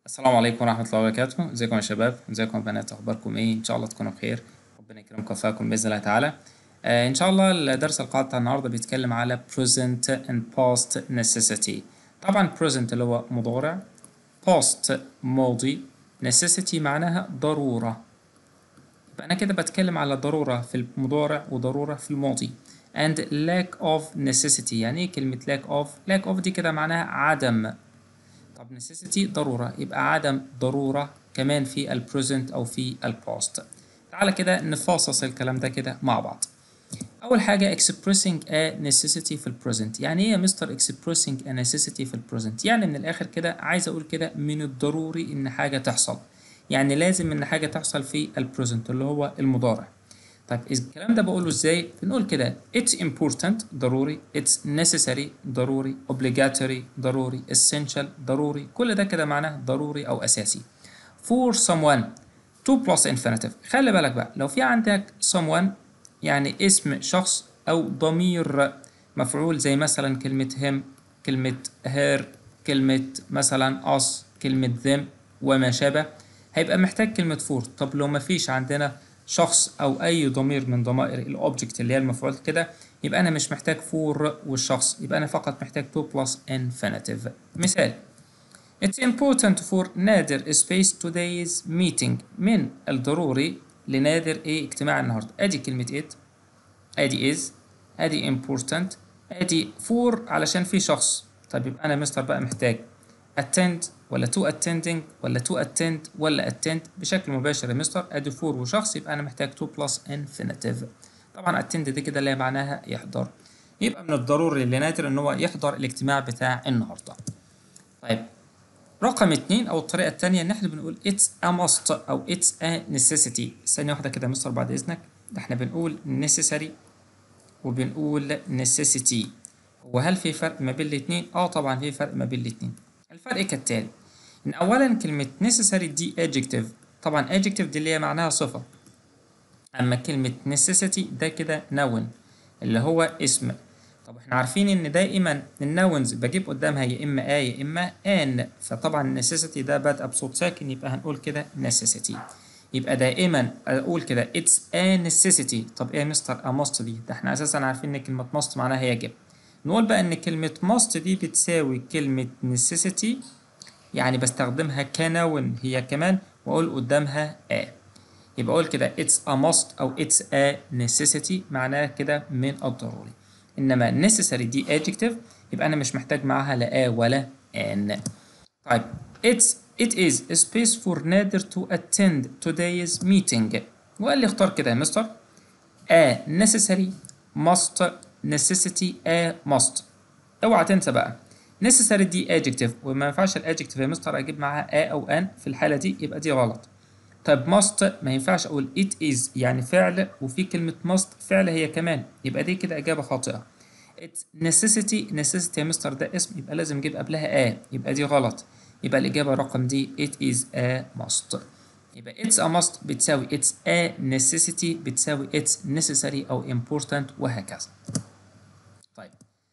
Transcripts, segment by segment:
السلام عليكم ورحمة الله وبركاته، ازيكم يا شباب، ازيكم يا بنات، أخباركم إيه؟ إن شاء الله تكونوا بخير، ربنا يكرمكم ويوفقكم بإذن الله تعالى. آه إن شاء الله الدرس القاعدة بتاع النهاردة بيتكلم على present and past necessity. طبعا present اللي هو مضارع، past ماضي، necessity معناها ضرورة. يبقى أنا كده بتكلم على ضرورة في المضارع وضرورة في الماضي. and lack of necessity يعني إيه كلمة lack of؟ lack of دي كده معناها عدم طب necessity ضرورة يبقى عدم ضرورة كمان في ال present أو في ال past تعالى كده نفاصص الكلام ده كده مع بعض أول حاجة expressing a necessity في ال present يعني إيه يا مستر expressing a necessity في ال present يعني من الآخر كده عايز أقول كده من الضروري إن حاجة تحصل يعني لازم إن حاجة تحصل في ال present اللي هو المضارع طيب الكلام ده بقوله ازاي؟ بنقول كده it's important ضروري it's necessary ضروري obligatory ضروري essential ضروري كل ده كده معناه ضروري أو أساسي for someone to plus infinitive خلي بالك بقى لو في عندك someone يعني اسم شخص أو ضمير مفعول زي مثلا كلمة him كلمة her كلمة مثلا us كلمة them وما شابه هيبقى محتاج كلمة for طب لو مفيش عندنا شخص او اي ضمير من ضمائر الاوبجكت اللي هي المفعول كده يبقى انا مش محتاج فور والشخص يبقى انا فقط محتاج to plus infinitive مثال It's important for نادر space today's meeting من الضروري لنادر ايه اجتماع النهارده ادي كلمة it ادي is ادي important ادي for علشان في شخص طيب يبقى انا مستر بقى محتاج attend ولا to attending ولا to attend ولا attend بشكل مباشر يا مستر ادي فور وشخص يبقى انا محتاج to plus infinitive طبعا attend دي كده اللي معناها يحضر يبقى من الضروري لنادر ان هو يحضر الاجتماع بتاع النهارده طيب رقم اتنين او الطريقه الثانيه ان احنا بنقول it's a must او it's a necessity ثانيه واحده كده يا مستر بعد اذنك ده احنا بنقول necessary وبنقول necessity وهل في فرق ما بين الاثنين اه طبعا في فرق ما بين الاثنين الفرق كالتالي إن أولا كلمة necessary دي adjective طبعا adjective دي اللي هي معناها صفة أما كلمة necessity ده كده noun اللي هو اسم طب احنا عارفين إن دائما النونز بجيب قدامها يا إما آ يا إما آن فطبعا necessity ده بادئة بصوت ساكن يبقى هنقول كده necessity يبقى دائما أقول كده it's a necessity طب إيه يا مستر a must دي ده احنا أساسا عارفين إن كلمة must معناها يجب نقول بقى إن كلمة must دي بتساوي كلمة necessity يعني بستخدمها كنون هي كمان وأقول قدامها a يبقى أقول كده it's a must أو it's a necessity معناها كده من الضروري إنما necessary دي adjective يبقى أنا مش محتاج معاها لا a ولا an طيب it's it is a space for نادر to attend today's meeting وقال لي اختار كده يا مستر a necessary must necessity a must اوعى تنسى بقى necessary دي adjective وما ينفعش الادجكتيف يا مستر اجيب معاها a او an في الحاله دي يبقى دي غلط طيب must ما ينفعش اقول it is يعني فعل وفي كلمه must فعل هي كمان يبقى دي كده اجابه خاطئه it's necessity necessity يا مستر ده اسم يبقى لازم اجيب قبلها a يبقى دي غلط يبقى الاجابه رقم دي it is a must يبقى it's a must بتساوي it's a necessity بتساوي it's necessary أو important وهكذا. طيب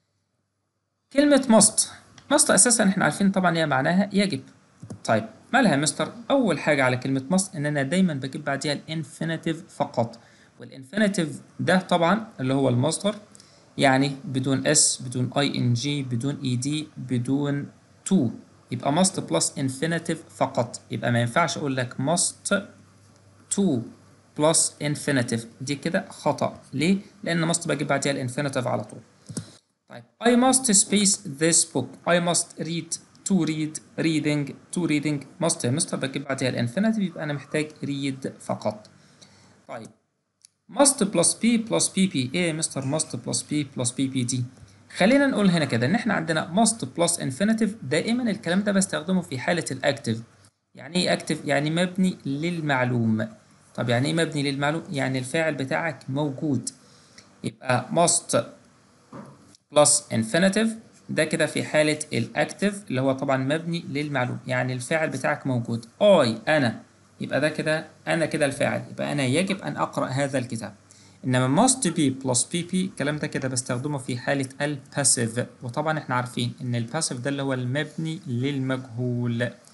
كلمة must must أساسا احنا عارفين طبعا هي معناها يجب. طيب مالها يا مستر؟ أول حاجة على كلمة must إن أنا دايما بجيب بعديها الانفينيتيف فقط. والانفينيتيف ده طبعا اللي هو المصدر يعني بدون اس بدون اي ان جي بدون اي دي بدون to يبقى must plus infinitive فقط يبقى ما ينفعش اقول لك must to plus infinitive دي كده خطأ ليه؟ لأن must بجيب بعديها الانفينيتيف على طول طيب I must space this book I must read to read reading to reading must يا مستر بجيب بعديها الانفينيتيف يبقى أنا محتاج read فقط طيب must plus p plus pp ايه يا مستر must plus p plus pp دي خلينا نقول هنا كده ان احنا عندنا must plus infinitive دائما الكلام ده بستخدمه في حالة الاكتف يعني ايه اكتف يعني مبني للمعلوم طب يعني ايه مبني للمعلوم يعني الفاعل بتاعك موجود يبقى must plus infinitive ده كده في حالة الاكتف اللي هو طبعا مبني للمعلوم يعني الفاعل بتاعك موجود I انا يبقى ده كده انا كده الفاعل يبقى انا يجب ان اقرأ هذا الكتاب انما must be plus pp الكلام ده كده بستخدمه في حالة الباسيف وطبعا احنا عارفين ان الباسيف ده اللي هو المبني للمجهول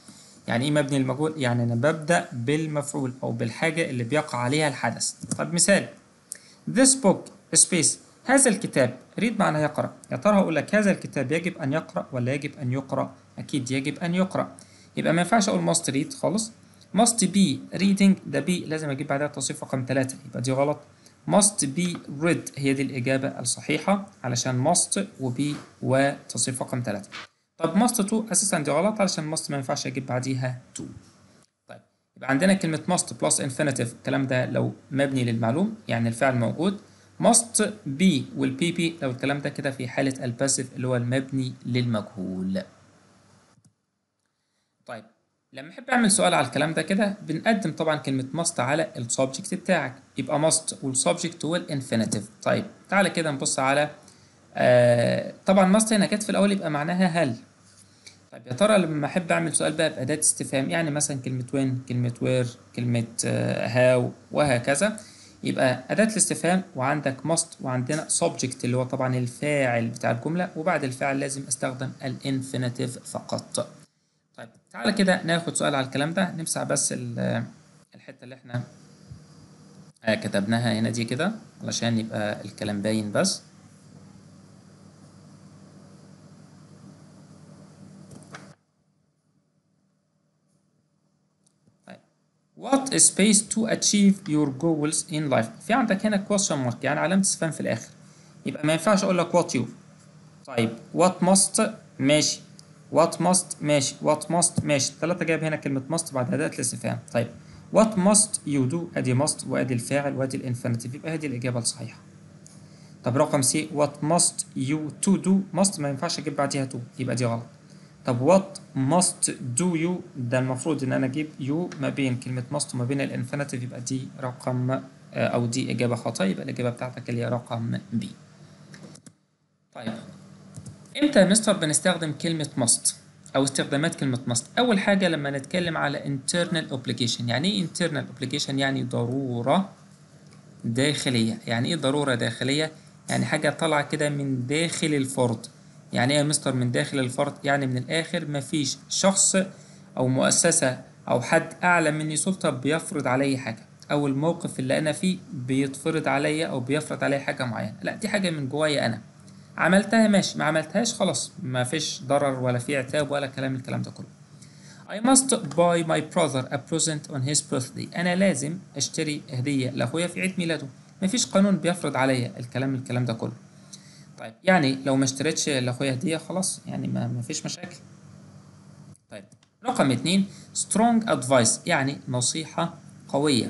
يعني ايه مبني للمجهول يعني انا ببدا بالمفعول او بالحاجه اللي بيقع عليها الحدث طب مثال this book space هذا الكتاب ريد معنى يقرا يا ترى هقول لك هذا الكتاب يجب ان يقرا ولا يجب ان يقرا اكيد يجب ان يقرا يبقى ما ينفعش اقول must read خالص must be reading ده be لازم اجيب بعدها توصيف رقم ثلاثة يبقى دي غلط must be read هي دي الإجابة الصحيحة علشان must و be وتصريف رقم ثلاثة طب must to أساسا دي غلط علشان must ما ينفعش أجيب بعديها to طيب يبقى عندنا كلمة must plus infinitive الكلام ده لو مبني للمعلوم يعني الفعل موجود must be والبي بي لو الكلام ده كده في حالة الباسيف اللي هو المبني للمجهول طيب لما احب اعمل سؤال على الكلام ده كده بنقدم طبعا كلمه ماست على السبجكت بتاعك يبقى ماست والسبجكت هو الانفينيتيف طيب تعالى كده نبص على آه طبعا ماست هنا جت في الاول يبقى معناها هل طيب يا ترى لما احب اعمل سؤال بقى باداه استفهام يعني مثلا كلمه وين كلمه وير كلمه هاو آه وهكذا يبقى أداة الاستفهام وعندك must وعندنا subject اللي هو طبعا الفاعل بتاع الجملة وبعد الفاعل لازم استخدم الانفينيتيف فقط طيب تعالى كده ناخد سؤال على الكلام ده نمسح بس الحته اللي احنا كتبناها هنا دي كده علشان يبقى الكلام باين بس طيب What is space to achieve your goals in life في عندك هنا question mark يعني علامة استفهام في الآخر يبقى ما ينفعش أقول لك what you طيب what must ماشي what must ماشي what must ماشي الثلاثة جايب هنا كلمة must بعد أداة الاستفهام طيب what must you do أدي must وأدي الفاعل وأدي الانفينيتيف يبقى هذه الإجابة الصحيحة طب رقم سي what must you to do must ما ينفعش أجيب بعديها to يبقى دي غلط طب what must do you ده المفروض إن أنا أجيب you ما بين كلمة must وما بين الانفينيتيف يبقى دي رقم أو دي إجابة خطأ يبقى الإجابة بتاعتك اللي هي رقم B طيب امتى يا مستر بنستخدم كلمة must أو استخدامات كلمة must أول حاجة لما نتكلم على internal obligation يعني إيه internal obligation يعني ضرورة داخلية يعني إيه ضرورة داخلية يعني حاجة طالعة كده من داخل الفرد يعني إيه يا مستر من داخل الفرد يعني من الآخر مفيش شخص أو مؤسسة أو حد أعلى مني سلطة بيفرض علي حاجة أو الموقف اللي أنا فيه بيتفرض عليا أو بيفرض عليا حاجة معينة لا دي حاجة من جوايا أنا عملتها ماشي ما عملتهاش خلاص ما فيش ضرر ولا في عتاب ولا كلام الكلام ده كله I must buy my brother a present on his birthday أنا لازم أشتري هدية لأخويا في عيد ميلاده مفيش قانون بيفرض عليا الكلام الكلام ده كله طيب يعني لو ما اشتريتش لأخويا هدية خلاص يعني ما مفيش مشاكل طيب رقم اتنين strong advice يعني نصيحة قوية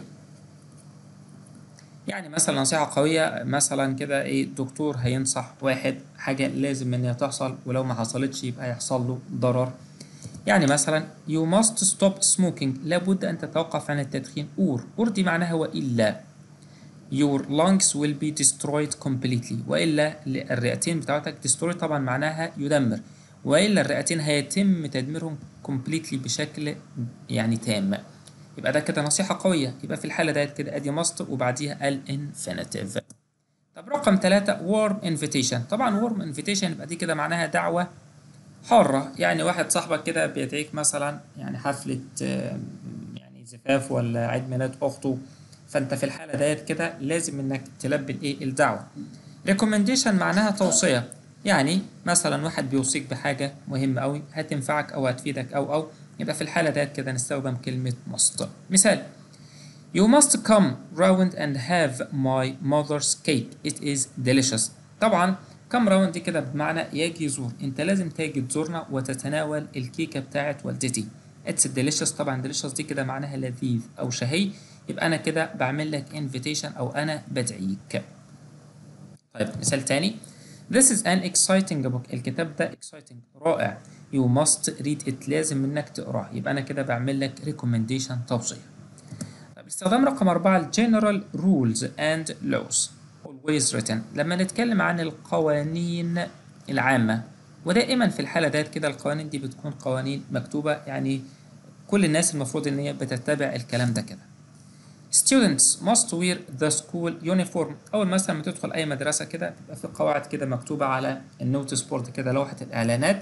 يعني مثلا نصيحة قوية مثلا كده ايه دكتور هينصح واحد حاجة لازم ان هي تحصل ولو ما حصلتش يبقى يحصل له ضرر يعني مثلا you must stop smoking لابد ان تتوقف عن التدخين اور اور دي معناها وإلا your lungs will be destroyed completely وإلا الرئتين بتاعتك destroy طبعا معناها يدمر وإلا الرئتين هيتم تدميرهم completely بشكل يعني تام يبقى ده كده نصيحة قوية يبقى في الحالة ديت كده ادي must وبعديها الانفينيتيف طب رقم ثلاثة warm invitation طبعا warm invitation يبقى دي كده معناها دعوة حارة يعني واحد صاحبك كده بيدعيك مثلا يعني حفلة يعني زفاف ولا عيد ميلاد أخته فأنت في الحالة ديت كده لازم إنك تلبي الإيه الدعوة recommendation معناها توصية يعني مثلا واحد بيوصيك بحاجة مهمة أوي هتنفعك أو هتفيدك أو أو يبقى في الحالة ديت كده نستخدم كلمة must مثال You must come round and have my mother's cake it is delicious طبعا come round دي كده بمعنى يجي زور انت لازم تيجي تزورنا وتتناول الكيكة بتاعت والدتي it's delicious طبعا delicious دي كده معناها لذيذ أو شهي يبقى أنا كده بعمل لك invitation أو أنا بدعيك طيب مثال تاني This is an exciting book الكتاب ده exciting رائع You must read it لازم منك تقراه يبقى أنا كده بعمل لك recommendation توصية طيب استخدام رقم أربعة general rules and laws always written لما نتكلم عن القوانين العامة ودائما في الحالة ديت كده القوانين دي بتكون قوانين مكتوبة يعني كل الناس المفروض إن هي بتتبع الكلام ده كده Students must wear the school uniform أول مثلا ما تدخل أي مدرسة كده بيبقى في قواعد كده مكتوبة على النوتس بورد كده لوحة الإعلانات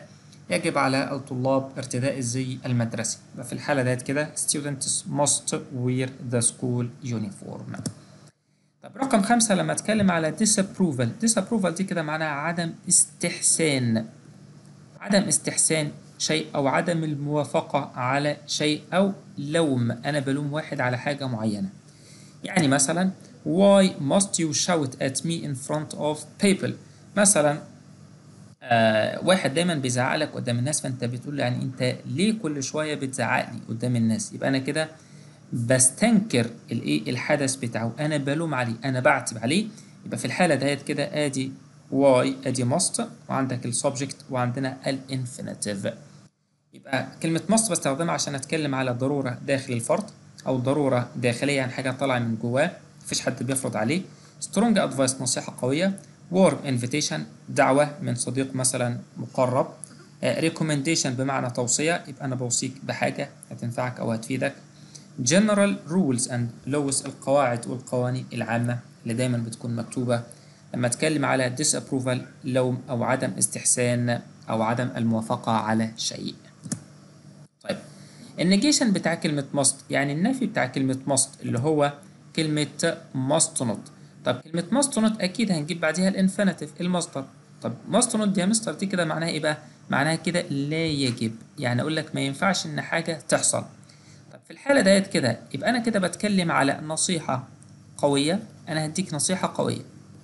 يجب على الطلاب ارتداء الزي المدرسي في الحالة ديت كده students must wear the school uniform طب رقم خمسة لما اتكلم على disapproval disapproval دي كده معناها عدم استحسان عدم استحسان شيء أو عدم الموافقة على شيء أو لوم أنا بلوم واحد على حاجة معينة يعني مثلا why must you shout at me in front of people مثلا آه واحد دايما بيزعق لك قدام الناس فانت بتقول له يعني انت ليه كل شويه بتزعق لي قدام الناس يبقى انا كده بستنكر الايه الحدث بتاعه انا بلوم عليه انا بعتب عليه يبقى في الحاله ديت كده ادي واي ادي must وعندك السبجكت وعندنا الانفينيتيف يبقى كلمه must بستخدمها عشان اتكلم على ضروره داخل الفرد او ضروره داخليه عن حاجه طالعه من جواه مفيش حد بيفرض عليه سترونج ادفايس نصيحه قويه warm invitation دعوة من صديق مثلا مقرب uh, recommendation بمعنى توصية يبقى أنا بوصيك بحاجة هتنفعك أو هتفيدك general rules and laws القواعد والقوانين العامة اللي دايما بتكون مكتوبة لما أتكلم على disapproval لوم أو عدم استحسان أو عدم الموافقة على شيء طيب النيجيشن بتاع كلمة must يعني النفي بتاع كلمة must اللي هو كلمة must not طب كلمة must not أكيد هنجيب بعديها الانفينيتيف المصدر طب must not دي يا مستر دي كده معناها إيه بقى؟ معناها كده لا يجب يعني أقول لك ما ينفعش إن حاجة تحصل طب في الحالة ديت كده يبقى أنا كده بتكلم على نصيحة قوية أنا هديك نصيحة قوية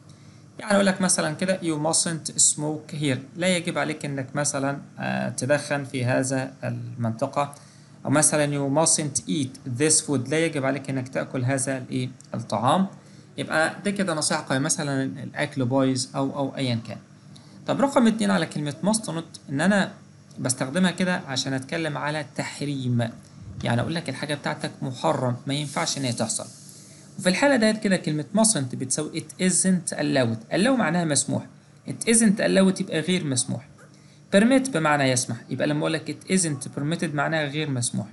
يعني أقول لك مثلا كده you mustn't smoke here لا يجب عليك إنك مثلا آه تدخن في هذا المنطقة أو مثلا you mustn't eat this food لا يجب عليك إنك تأكل هذا الإيه الطعام يبقى ده كده نصيحة قوية مثلا الأكل بايظ أو أو أيا كان. طب رقم اتنين على كلمة مستند إن أنا بستخدمها كده عشان أتكلم على تحريم يعني أقول لك الحاجة بتاعتك محرم ما ينفعش إن هي تحصل. وفي الحالة ديت كده كلمة mustn't بتساوي it isn't allowed allow معناها مسموح it isn't allowed يبقى غير مسموح permit بمعنى يسمح يبقى لما أقول لك it isn't permitted معناها غير مسموح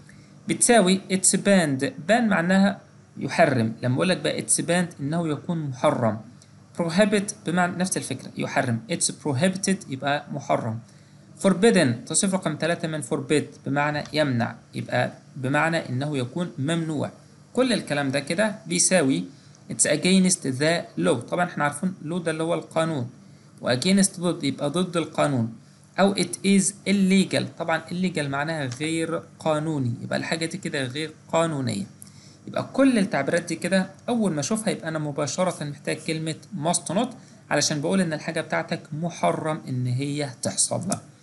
بتساوي it's banned ban معناها يحرم لما اقول لك بقى اتس باند انه يكون محرم prohibit بمعنى نفس الفكره يحرم اتس prohibited يبقى محرم forbidden تصريف رقم ثلاثة من forbid بمعنى يمنع يبقى بمعنى انه يكون ممنوع كل الكلام ده كده بيساوي it's against the law طبعا احنا عارفين law ده اللي هو القانون و against ضد يبقى ضد القانون او it is illegal طبعا illegal معناها غير قانوني يبقى الحاجة دي كده غير قانونية يبقى كل التعبيرات دي كده اول ما اشوفها يبقى انا مباشره محتاج كلمه must not علشان بقول ان الحاجه بتاعتك محرم ان هي تحصل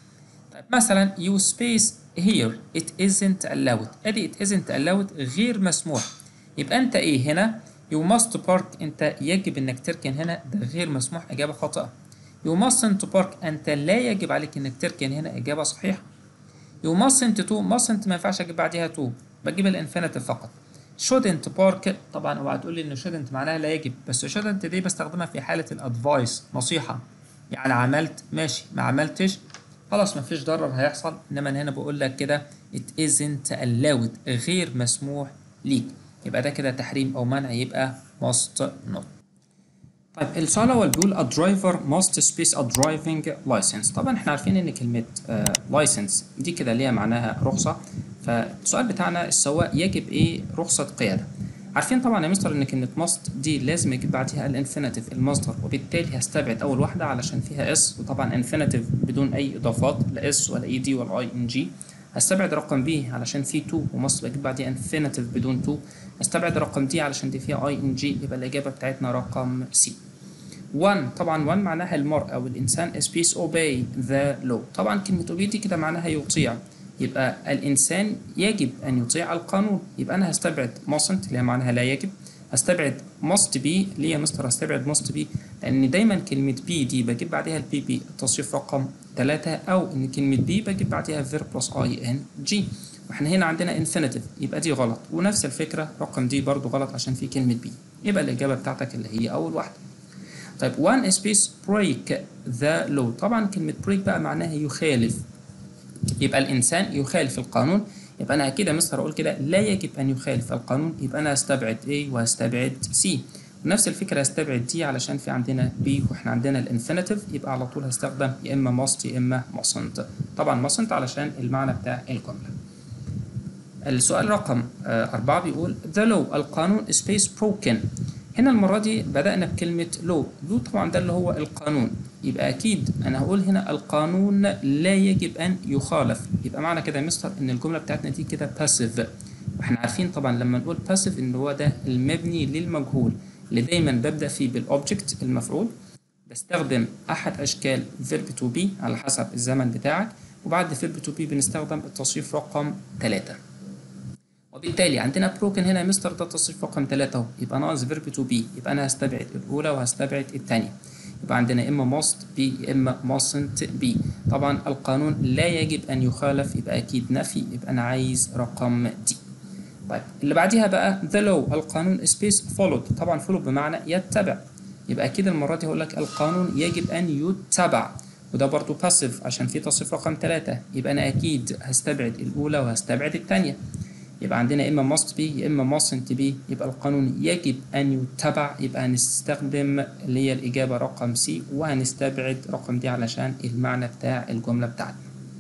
طيب مثلا you space here it isn't allowed ادي it isn't allowed غير مسموح يبقى انت ايه هنا you must park انت يجب انك تركن هنا ده غير مسموح اجابه خاطئه you mustn't park انت لا يجب عليك انك تركن هنا اجابه صحيحه you mustn't to mustn't ما ينفعش اجيب بعديها to بجيب الانفينيتيف فقط shouldn't park طبعا اوعى تقول لي ان shouldn't معناها لا يجب بس shouldn't دي بستخدمها في حاله الادفايس نصيحه يعني عملت ماشي ما عملتش خلاص مفيش ضرر هيحصل انما أنا هنا بقول لك كده it isn't allowed غير مسموح ليك يبقى ده كده تحريم او منع يبقى must not طيب السؤال الاول بيقول a driver must space a driving license طبعا احنا عارفين ان كلمه uh, license دي كده ليها معناها رخصه فالسؤال بتاعنا السواق يجب ايه رخصة قيادة عارفين طبعا يا مستر ان كلمة must دي لازم يجيب بعدها الانفينيتيف المصدر وبالتالي هستبعد اول واحدة علشان فيها اس وطبعا انفينيتيف بدون اي اضافات لا اس ولا اي دي ولا اي ان جي هستبعد رقم بي علشان فيه تو ومصر بجيب بعديها انفينيتيف بدون تو هستبعد رقم دي علشان دي فيها اي ان جي يبقى الاجابة بتاعتنا رقم سي 1 طبعا 1 معناها المرء او الانسان space obey the law طبعا كلمة obey دي كده معناها يطيع يبقى الإنسان يجب أن يطيع القانون يبقى أنا هستبعد mustn't اللي هي معناها لا يجب هستبعد must be ليه يا مستر هستبعد must be لأن دايما كلمة be دي بجيب بعدها البي بي التصريف رقم ثلاثة أو إن كلمة be بجيب بعدها verb plus ing واحنا هنا عندنا infinitive يبقى دي غلط ونفس الفكرة رقم دي برضو غلط عشان في كلمة be يبقى الإجابة بتاعتك اللي هي أول واحدة طيب one space break the law طبعا كلمة break بقى معناها يخالف يبقى الانسان يخالف القانون يبقى انا اكيد يا مستر اقول كده لا يجب ان يخالف القانون يبقى انا هستبعد A وهستبعد C نفس الفكرة هستبعد دي علشان في عندنا بي واحنا عندنا الانفينيتيف يبقى على طول هستخدم يا اما must يا اما mustn't طبعا mustn't علشان المعنى بتاع الجملة السؤال رقم آه، أربعة بيقول the law القانون space broken هنا المرة دي بدأنا بكلمة law law طبعا ده اللي هو القانون يبقى أكيد أنا هقول هنا القانون لا يجب أن يخالف يبقى معنى كده يا مستر إن الجملة بتاعتنا دي كده passive واحنا عارفين طبعا لما نقول passive إن هو ده المبني للمجهول اللي دايما ببدأ فيه بالأوبجكت المفعول بستخدم أحد أشكال verb to be على حسب الزمن بتاعك وبعد verb to be بنستخدم التصريف رقم 3 وبالتالي عندنا broken هنا يا مستر ده تصريف رقم 3 اهو يبقى ناقص verb to be يبقى أنا هستبعد الأولى وهستبعد الثانية يبقى عندنا إما must be يا إما mustn't be طبعا القانون لا يجب أن يخالف يبقى أكيد نفي يبقى أنا عايز رقم دي طيب اللي بعديها بقى the law القانون space followed طبعا follow بمعنى يتبع يبقى اكيد المره دي هقول لك القانون يجب ان يتبع وده برضو passive عشان في تصريف رقم 3 يبقى انا اكيد هستبعد الاولى وهستبعد الثانيه يبقى عندنا اما must be يا اما mustn't be يبقى القانون يجب ان يتبع يبقى هنستخدم اللي هي الاجابه رقم سي وهنستبعد رقم دي علشان المعنى بتاع الجمله بتاعتنا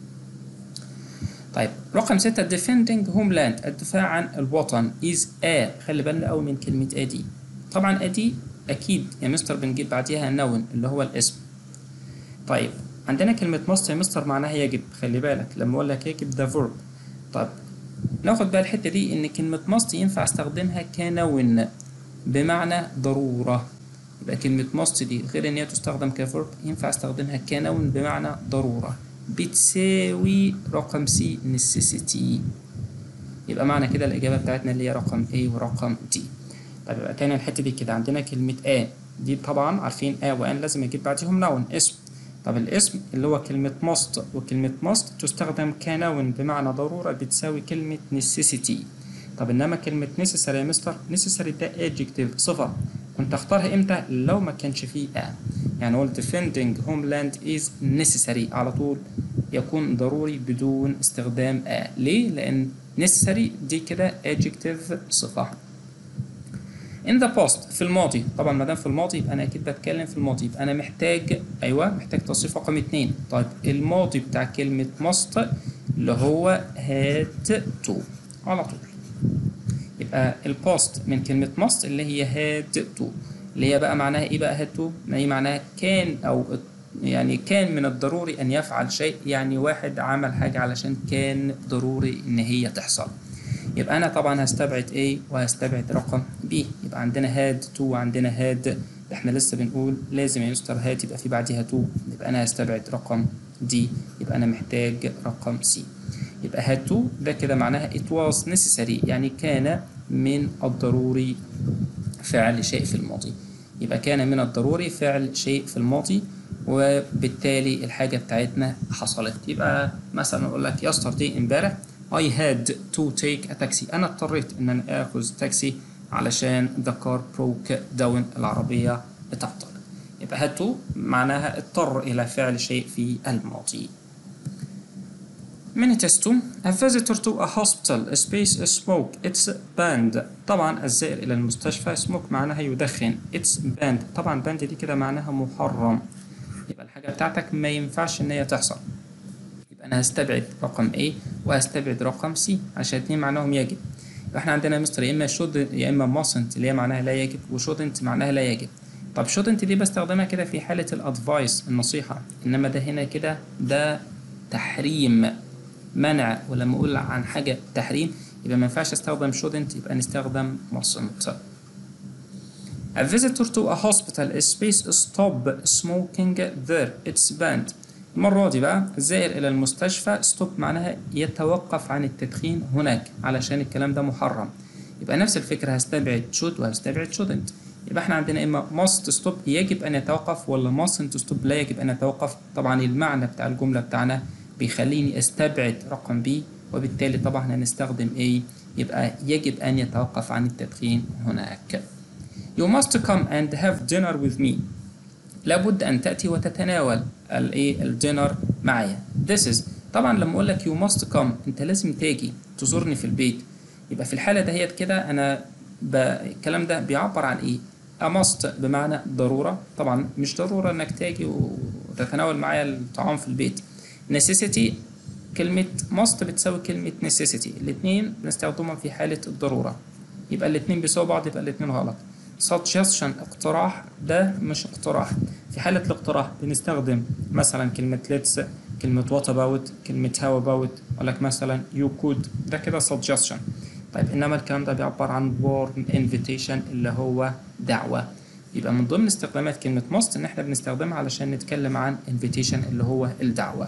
طيب رقم ستة defending homeland الدفاع عن الوطن is a خلي بالنا قوي من كلمة a دي طبعا a دي أكيد يا مستر بنجيب بعديها noun اللي هو الاسم طيب عندنا كلمة must يا مستر معناها يجب خلي بالك لما أقول لك يجب ده verb طيب ناخد بقى الحتة دي إن كلمة must ينفع استخدمها كنون بمعنى ضرورة يبقى كلمة must دي غير إن هي تستخدم كفيرب ينفع استخدمها كنون بمعنى ضرورة بتساوي رقم سي necessity يبقى معنى كده الإجابة بتاعتنا اللي هي رقم A ورقم D طيب يبقى تاني الحتة دي كده عندنا كلمة A دي طبعا عارفين A و N لازم يجيب بعديهم noun اسم طب الاسم اللي هو كلمة must وكلمة must تستخدم كنون بمعنى ضرورة بتساوي كلمة necessity طب إنما كلمة necessary يا مستر necessary ده adjective صفة كنت اختارها امتى لو ما كانش فيه a يعني قلت defending homeland is necessary على طول يكون ضروري بدون استخدام a ليه لان necessary دي كده adjective صفة in the past في الماضي طبعا ما دام في الماضي يبقى انا اكيد بتكلم في الماضي يبقى انا محتاج ايوه محتاج تصريف رقم اتنين طيب الماضي بتاع كلمة must اللي هو had to على طول يبقى الباست من كلمة must اللي هي had to اللي هي بقى معناها ايه بقى had to ما هي معناها كان او يعني كان من الضروري ان يفعل شيء يعني واحد عمل حاجة علشان كان ضروري ان هي تحصل يبقى انا طبعا هستبعد A وهستبعد رقم B يبقى عندنا had to وعندنا had احنا لسه بنقول لازم يا مستر had يبقى في بعديها to يبقى انا هستبعد رقم D يبقى انا محتاج رقم C يبقى had to ده كده معناها it was necessary يعني كان من الضروري فعل شيء في الماضي يبقى كان من الضروري فعل شيء في الماضي وبالتالي الحاجة بتاعتنا حصلت يبقى مثلا أقول لك yesterday امبارح I had to take a taxi أنا اضطريت إن أنا آخذ تاكسي علشان the car broke down العربية بتعطل يبقى had to معناها اضطر إلى فعل شيء في الماضي Minutes to a visitor to a hospital a space a smoke it's banned طبعا الزائر إلى المستشفى smoke معناها يدخن it's banned طبعا banned دي كده معناها محرم يبقى الحاجة بتاعتك ما ينفعش إن هي تحصل يبقى أنا هستبعد رقم A وهستبعد رقم C عشان اتنين معناهم يجب يبقى احنا عندنا مستر يا إما should يا إما mustn't اللي هي معناها لا يجب و shouldn't معناها لا يجب طب shouldn't دي بستخدمها كده في حالة الادفايس النصيحة إنما ده هنا كده ده تحريم منع ولما اقول عن حاجه تحريم يبقى ما ينفعش استخدم shouldn't يبقى نستخدم mustn't A visitor to a hospital is space stop smoking there it's banned المرة دي بقى الزائر إلى المستشفى stop معناها يتوقف عن التدخين هناك علشان الكلام ده محرم يبقى نفس الفكرة هستبعد should وهستبعد shouldn't يبقى احنا عندنا اما must stop يجب ان يتوقف ولا mustn't stop لا يجب ان يتوقف طبعا المعنى بتاع الجملة بتاعنا بيخليني استبعد رقم B وبالتالي طبعا هنستخدم A يبقى يجب أن يتوقف عن التدخين هناك You must come and have dinner with me لابد أن تأتي وتتناول الايه الدينر معايا This is طبعا لما أقول لك you must come أنت لازم تاجي تزورني في البيت يبقى في الحالة دهيت كده أنا ب... الكلام ده بيعبر عن إيه؟ a must بمعنى ضرورة طبعا مش ضرورة انك تاجي وتتناول معايا الطعام في البيت necessity كلمة must بتساوي كلمة necessity الاتنين بنستخدمهم في حالة الضرورة يبقى الاتنين بيساوي بعض يبقى الاتنين غلط suggestion اقتراح ده مش اقتراح في حالة الاقتراح بنستخدم مثلا كلمة let's كلمة what about كلمة how about أقول لك مثلا you could ده كده suggestion طيب إنما الكلام ده بيعبر عن warm invitation اللي هو دعوة يبقى من ضمن استخدامات كلمة must إن إحنا بنستخدمها علشان نتكلم عن invitation اللي هو الدعوة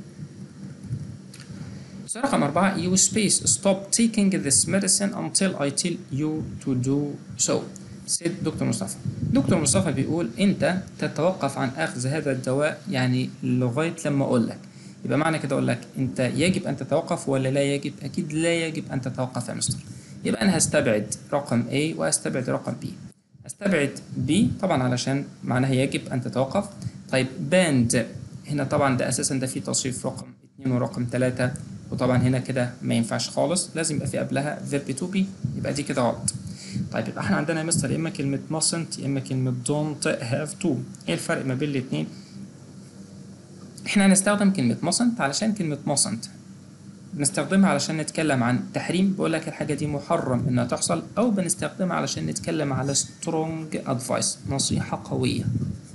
السؤال رقم أربعة you space stop taking this medicine until I tell you to do so سيد دكتور مصطفى دكتور مصطفى بيقول انت تتوقف عن اخذ هذا الدواء يعني لغايه لما اقول لك يبقى معنى كده اقول لك انت يجب ان تتوقف ولا لا يجب اكيد لا يجب ان تتوقف يا مستر يبقى انا هستبعد رقم A وهستبعد رقم B هستبعد B طبعا علشان معناها يجب ان تتوقف طيب باند هنا طبعا ده اساسا ده فيه تصريف رقم 2 ورقم 3 وطبعا هنا كده ما ينفعش خالص لازم يبقى في قبلها verb to be يبقى دي كده غلط طيب يبقى احنا عندنا يا مستر يا اما كلمة mustn't يا اما كلمة don't have to ايه الفرق ما بين الاتنين؟ احنا هنستخدم كلمة mustn't علشان كلمة mustn't بنستخدمها علشان نتكلم عن تحريم بقول لك الحاجة دي محرم انها تحصل او بنستخدمها علشان نتكلم على strong advice نصيحة قوية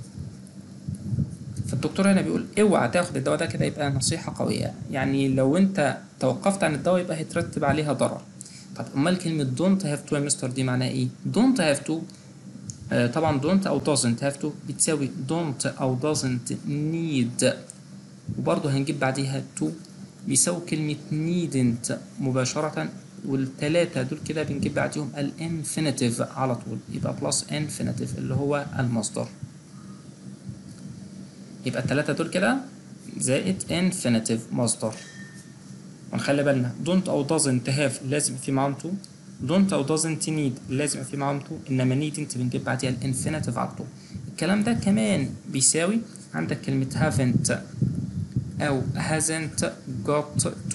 فالدكتور هنا بيقول اوعى تاخد الدواء ده كده يبقى نصيحة قوية يعني لو انت توقفت عن الدواء يبقى هيترتب عليها ضرر طب امال كلمة don't have to يا مستر دي معناها ايه؟ don't have to آه طبعا don't او doesn't have to بتساوي don't او doesn't need وبرضه هنجيب بعديها to بيساوي كلمة needn't مباشرة والتلاتة دول كده بنجيب بعديهم الانفينيتيف على طول يبقى بلس انفينيتيف اللي هو المصدر يبقى التلاتة دول كده زائد انفينيتيف مصدر ونخلي بالنا don't أو doesn't have لازم في معاهم to don't أو doesn't need لازم في معاهم to إنما needn't بنجيب بعديها الانفينيتيف على طول الكلام ده كمان بيساوي عندك كلمة haven't أو hasn't got to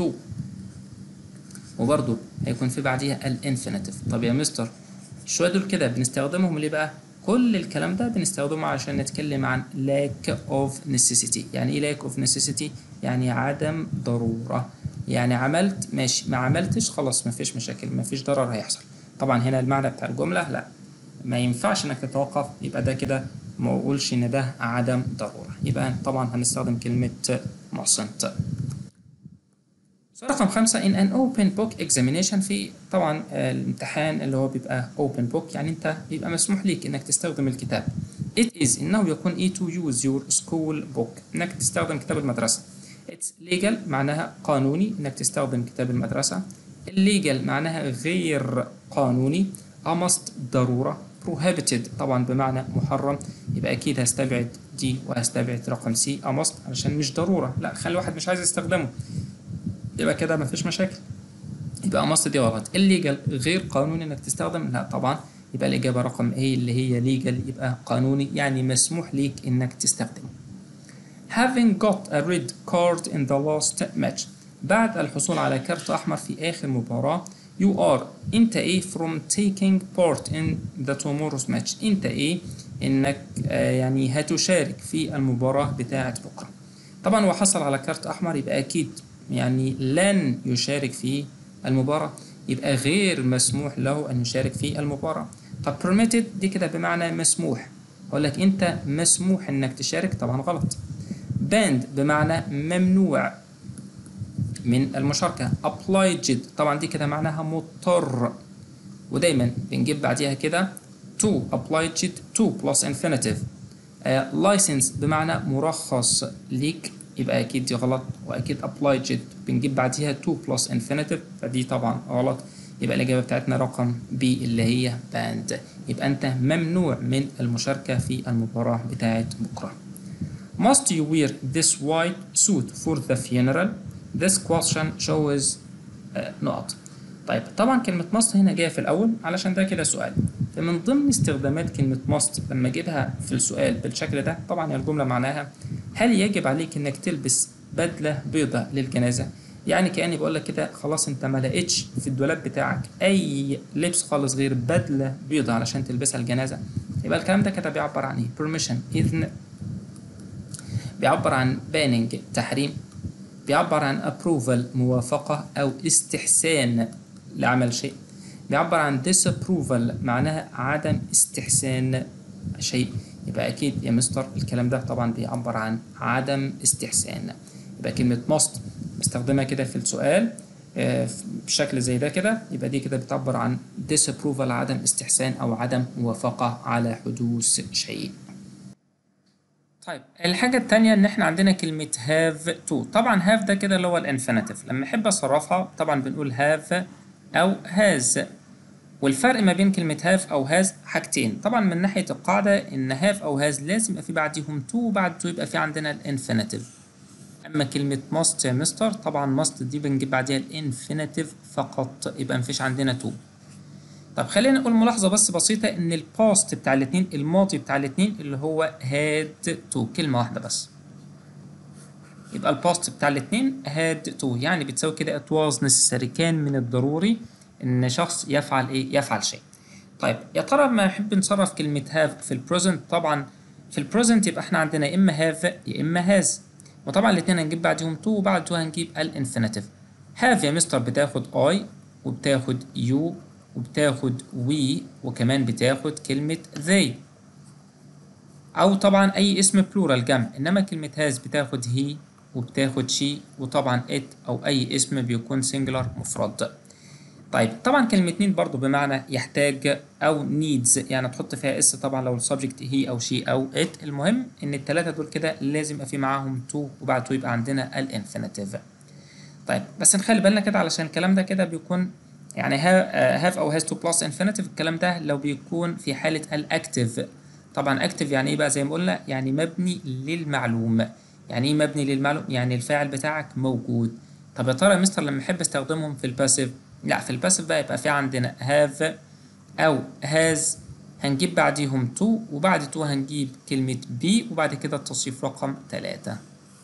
وبرضه هيكون في بعديها الانفينيتيف طب يا مستر شوية دول كده بنستخدمهم ليه بقى؟ كل الكلام ده بنستخدمه عشان نتكلم عن lack of necessity يعني ايه lack of necessity؟ يعني عدم ضرورة يعني عملت ماشي ما عملتش خلاص ما فيش مشاكل ما فيش ضرر هيحصل طبعا هنا المعنى بتاع الجملة لا ما ينفعش انك تتوقف يبقى ده كده ما اقولش ان ده عدم ضرورة يبقى طبعا هنستخدم كلمة mustn't سؤال رقم خمسة in an open book examination في طبعا الامتحان اللي هو بيبقى open book يعني انت بيبقى مسموح ليك انك تستخدم الكتاب it is انه يكون ايه to use your school book انك تستخدم كتاب المدرسة it's legal معناها قانوني انك تستخدم كتاب المدرسة illegal معناها غير قانوني a must ضرورة prohibited طبعا بمعنى محرم يبقى اكيد هستبعد دي وهستبعد رقم سي a must علشان مش ضرورة لا خلي واحد مش عايز يستخدمه يبقى كده مفيش مشاكل يبقى مصر دي غلط الليجل غير قانوني انك تستخدم لا طبعا يبقى الاجابه رقم A اللي هي ليجل يبقى قانوني يعني مسموح ليك انك تستخدمه having got a red card in the last match بعد الحصول على كارت احمر في اخر مباراه you are انت ايه from taking part in the tomorrow's match انت ايه انك آه يعني هتشارك في المباراه بتاعه بكره طبعا هو حصل على كارت احمر يبقى اكيد يعني لن يشارك في المباراة يبقى غير مسموح له أن يشارك في المباراة طب permitted دي كده بمعنى مسموح أقول لك أنت مسموح أنك تشارك طبعا غلط banned بمعنى ممنوع من المشاركة obliged طبعا دي كده معناها مضطر ودايما بنجيب بعديها كده to obliged to plus infinitive uh, license بمعنى مرخص ليك يبقى اكيد دي غلط واكيد applied بنجيب بعديها to plus infinitive فدي طبعا غلط يبقى الاجابه بتاعتنا رقم B اللي هي banned يبقى انت ممنوع من المشاركه في المباراه بتاعت بكره Must you wear this white suit for the funeral? This question shows uh, نقط طيب طبعا كلمة must هنا جاية في الأول علشان ده كده سؤال فمن ضمن استخدامات كلمة must لما أجيبها في السؤال بالشكل ده طبعا الجملة معناها هل يجب عليك إنك تلبس بدلة بيضة للجنازة؟ يعني كأني بقول لك كده خلاص أنت ما لقيتش في الدولاب بتاعك أي لبس خالص غير بدلة بيضة علشان تلبسها الجنازة يبقى الكلام ده كده بيعبر عن ايه permission اذن بيعبر عن banning تحريم بيعبر عن approval موافقة أو استحسان لعمل شيء بيعبر عن disapproval معناها عدم استحسان شيء يبقى أكيد يا مستر الكلام ده طبعا بيعبر عن عدم استحسان يبقى كلمة must بستخدمها كده في السؤال آه، بشكل زي ده كده يبقى دي كده بتعبر عن disapproval عدم استحسان أو عدم موافقة على حدوث شيء طيب الحاجة التانية إن إحنا عندنا كلمة have to طبعا have ده كده اللي هو الانفينيتيف لما أحب أصرفها طبعا بنقول have أو has والفرق ما بين كلمة have أو has حاجتين طبعا من ناحية القاعدة إن have أو has لازم يبقى في بعديهم to وبعد to يبقى في عندنا الانفينيتيف أما كلمة must يا مستر طبعا must دي بنجيب بعديها الانفينيتيف فقط يبقى مفيش عندنا to طب خلينا نقول ملاحظة بس بسيطة إن الباست بتاع الاتنين الماضي بتاع الاتنين اللي هو had to كلمة واحدة بس يبقى الباست بتاع الاتنين had to يعني بتساوي كده it was necessary كان من الضروري إن شخص يفعل إيه؟ يفعل شيء. طيب يا ترى ما نحب نصرف كلمة have في البريزنت طبعا في البريزنت يبقى إحنا عندنا يا إما have يا إما has وطبعا الاتنين هنجيب بعدهم to وبعد to هنجيب الانفينيتيف. have يا مستر بتاخد I وبتاخد you وبتاخد we وكمان بتاخد كلمة they أو طبعا أي اسم بلورال جمع إنما كلمة has بتاخد he وبتاخد she وطبعا it أو أي اسم بيكون singular مفرد طيب طبعا كلمة need برضو بمعنى يحتاج أو needs يعني تحط فيها اس طبعا لو السبجكت he أو she أو it المهم إن التلاتة دول كده لازم يبقى في معاهم to وبعد to يبقى عندنا الانفينيتيف طيب بس نخلي بالنا كده علشان الكلام ده كده بيكون يعني have أو has to plus infinitive الكلام ده لو بيكون في حالة الأكتف طبعا أكتف يعني إيه بقى زي ما قلنا يعني مبني للمعلوم يعني إيه مبني للمعلوم يعني الفاعل بتاعك موجود طب يا ترى يا مستر لما أحب أستخدمهم في الباسيف لا في الباسيف بقى يبقى في عندنا have أو has هنجيب بعديهم to وبعد to هنجيب كلمة be وبعد كده التصريف رقم تلاتة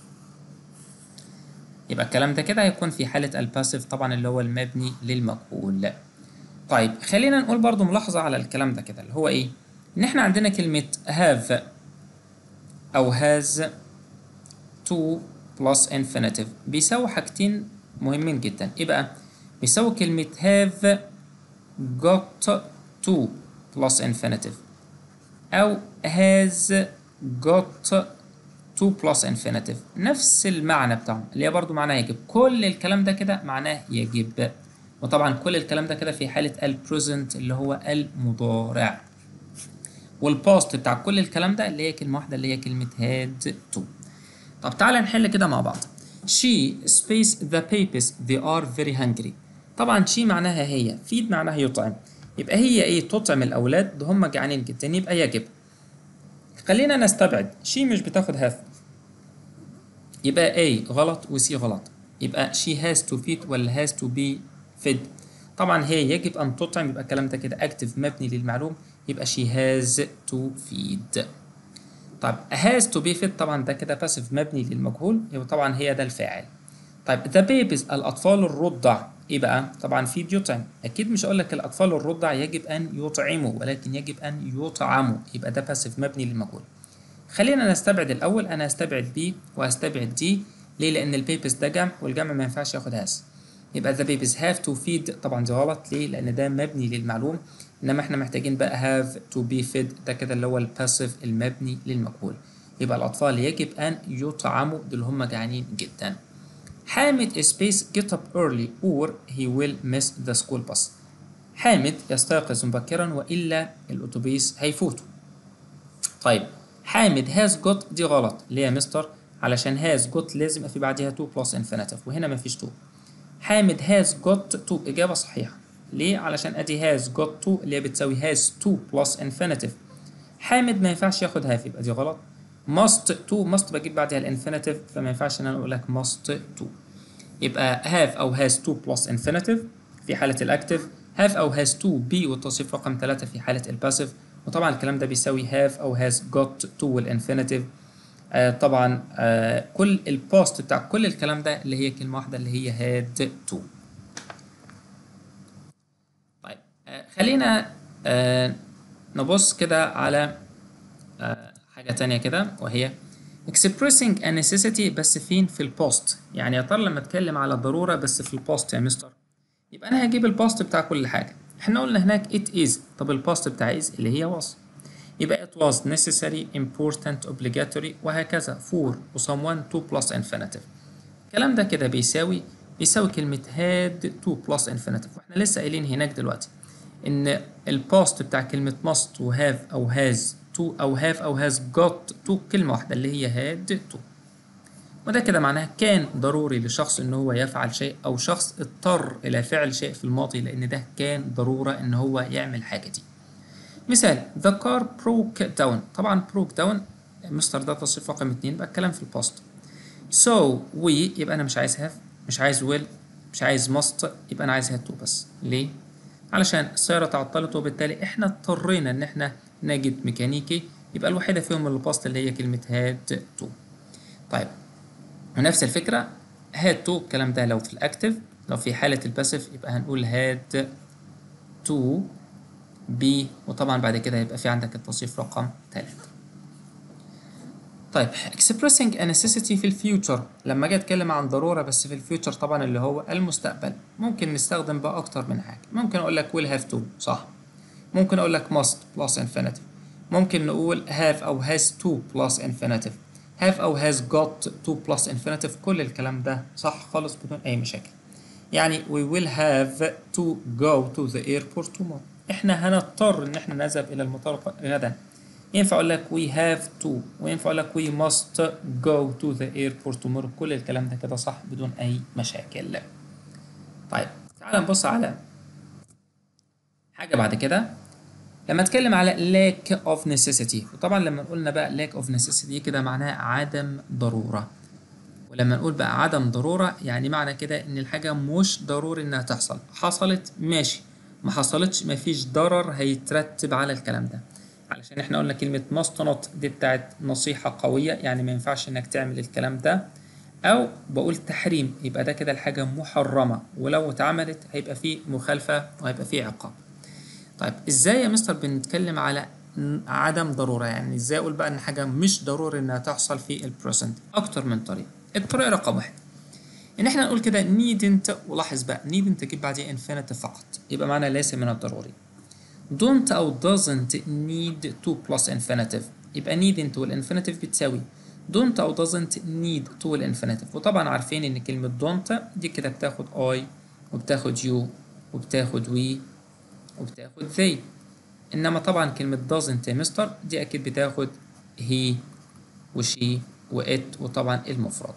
يبقى الكلام ده كده هيكون في حالة الباسيف طبعا اللي هو المبني للمجهول طيب خلينا نقول برضو ملاحظة على الكلام ده كده اللي هو ايه ان احنا عندنا كلمة have او has to plus infinitive بيساوي حاجتين مهمين جدا ايه بقى بيساوي كلمة have got to plus infinitive او has got to plus infinitive نفس المعنى بتاعهم اللي هي برضو معناها يجب كل الكلام ده كده معناه يجب وطبعا كل الكلام ده كده في حالة ال present اللي هو المضارع والباست بتاع كل الكلام ده اللي هي كلمة واحدة اللي هي كلمة had to طب تعالى نحل كده مع بعض she space the babies they are very hungry طبعا she معناها هي feed معناها يطعم يبقى هي ايه تطعم الأولاد ده هم جعانين جدا يبقى يجب خلينا نستبعد شي مش بتاخد have يبقى A غلط و C غلط يبقى she has to feed ولا has to be fed طبعا هي يجب أن تطعم يبقى الكلام ده كده active مبني للمعلوم يبقى she has to feed طيب has to be fed طبعا ده كده passive مبني للمجهول يبقى طبعا هي ده الفاعل طيب the babies الأطفال الرضع إيه بقى؟ طبعا feed يطعم أكيد مش هقول لك الأطفال الرضع يجب أن يطعموا ولكن يجب أن يطعموا يبقى ده passive مبني للمجهول خلينا نستبعد الأول أنا هستبعد B وهستبعد D ليه؟ لأن البيبس ده جمع والجمع ما ينفعش ياخد هاس يبقى the babies have to feed طبعا دي غلط ليه؟ لأن ده مبني للمعلوم إنما إحنا محتاجين بقى have to be fed ده كده اللي هو الباسيف المبني للمجهول يبقى الأطفال يجب أن يطعموا دول هم جعانين جدا حامد سبيس get up early or he will miss the school bus حامد يستيقظ مبكرا وإلا الأتوبيس هيفوته طيب حامد has got دي غلط ليه يا مستر علشان has got لازم يبقى في بعدها to plus infinitive وهنا مفيش to حامد has got to إجابة صحيحة ليه علشان أدي has got to اللي هي بتساوي has to plus infinitive حامد ما ينفعش ياخد have يبقى دي غلط must to must بجيب بعدها الانفينيتيف فما ينفعش ان انا اقول لك must to يبقى have او has to plus infinitive في حالة الاكتف have او has to be والتصريف رقم 3 في حالة الباسيف وطبعا الكلام ده بيساوي have او has got to والانفينيتيف آه طبعا آه كل البوست بتاع كل الكلام ده اللي هي كلمة واحدة اللي هي had to طيب آه خلينا آه نبص كده على آه، حاجة تانية كده وهي expressing a necessity بس فين في البوست يعني يا ترى لما اتكلم على ضرورة بس في البوست يا مستر يبقى انا هجيب البوست بتاع كل حاجة احنا قلنا هناك it is طب البوست بتاع is اللي هي was يبقى it was necessary important obligatory وهكذا for و someone to plus infinitive الكلام ده كده بيساوي بيساوي كلمة had to plus infinitive واحنا لسه قايلين هناك دلوقتي ان البوست بتاع كلمة must و have او has to او have او has got to كلمة واحدة اللي هي had to وده كده معناها كان ضروري لشخص ان هو يفعل شيء او شخص اضطر الى فعل شيء في الماضي لان ده كان ضرورة ان هو يعمل حاجة دي مثال the car broke down طبعا broke down مستر ده تصريف رقم اتنين يبقى الكلام في البوست so we يبقى انا مش عايز have مش عايز will مش عايز must يبقى انا عايز had to بس ليه علشان السيارة تعطلت وبالتالي احنا اضطرينا ان احنا نجد ميكانيكي يبقى الوحيدة فيهم اللي باست اللي هي كلمة had to طيب ونفس الفكرة had to الكلام ده لو في الاكتف لو في حالة الباسيف يبقى هنقول had to be وطبعا بعد كده يبقى في عندك التصريف رقم ثلاثة طيب expressing a necessity في الفيوتشر لما اجي اتكلم عن ضروره بس في الفيوتشر طبعا اللي هو المستقبل ممكن نستخدم بقى اكتر من حاجه ممكن اقول لك will have to صح ممكن اقول لك must plus infinitive ممكن نقول have او has to plus infinitive have او has got to plus infinitive كل الكلام ده صح خالص بدون اي مشاكل يعني we will have to go to the airport tomorrow احنا هنضطر ان احنا نذهب الى المطار غدا ينفع اقول لك we have to وينفع اقول لك we must go to the airport tomorrow كل الكلام ده كده صح بدون اي مشاكل طيب تعال نبص على حاجه بعد كده لما اتكلم على lack of necessity وطبعا لما قلنا بقى lack of necessity كده معناها عدم ضروره ولما نقول بقى عدم ضروره يعني معنى كده ان الحاجه مش ضروري انها تحصل حصلت ماشي ما حصلتش مفيش ضرر هيترتب على الكلام ده علشان احنا قلنا كلمة must not دي بتاعت نصيحة قوية يعني ما ينفعش انك تعمل الكلام ده او بقول تحريم يبقى ده كده الحاجة محرمة ولو اتعملت هيبقى فيه مخالفة وهيبقى فيه عقاب طيب ازاي يا مستر بنتكلم على عدم ضرورة يعني ازاي اقول بقى ان حاجة مش ضروري انها تحصل في البريزنت اكتر من طريقة الطريقة رقم واحد ان احنا نقول كده needn't ولاحظ بقى needn't تجيب بعديه infinitive فقط يبقى معنى ليس من الضروري don't أو doesn't need to plus infinitive يبقى needn't والinfinitive بتساوي don't أو doesn't need to والinfinitive وطبعا عارفين إن كلمة don't دي كده بتاخد I وبتاخد you وبتاخد we وبتاخد they إنما طبعا كلمة doesn't يا مستر دي أكيد بتاخد he وشي وit وطبعا المفرد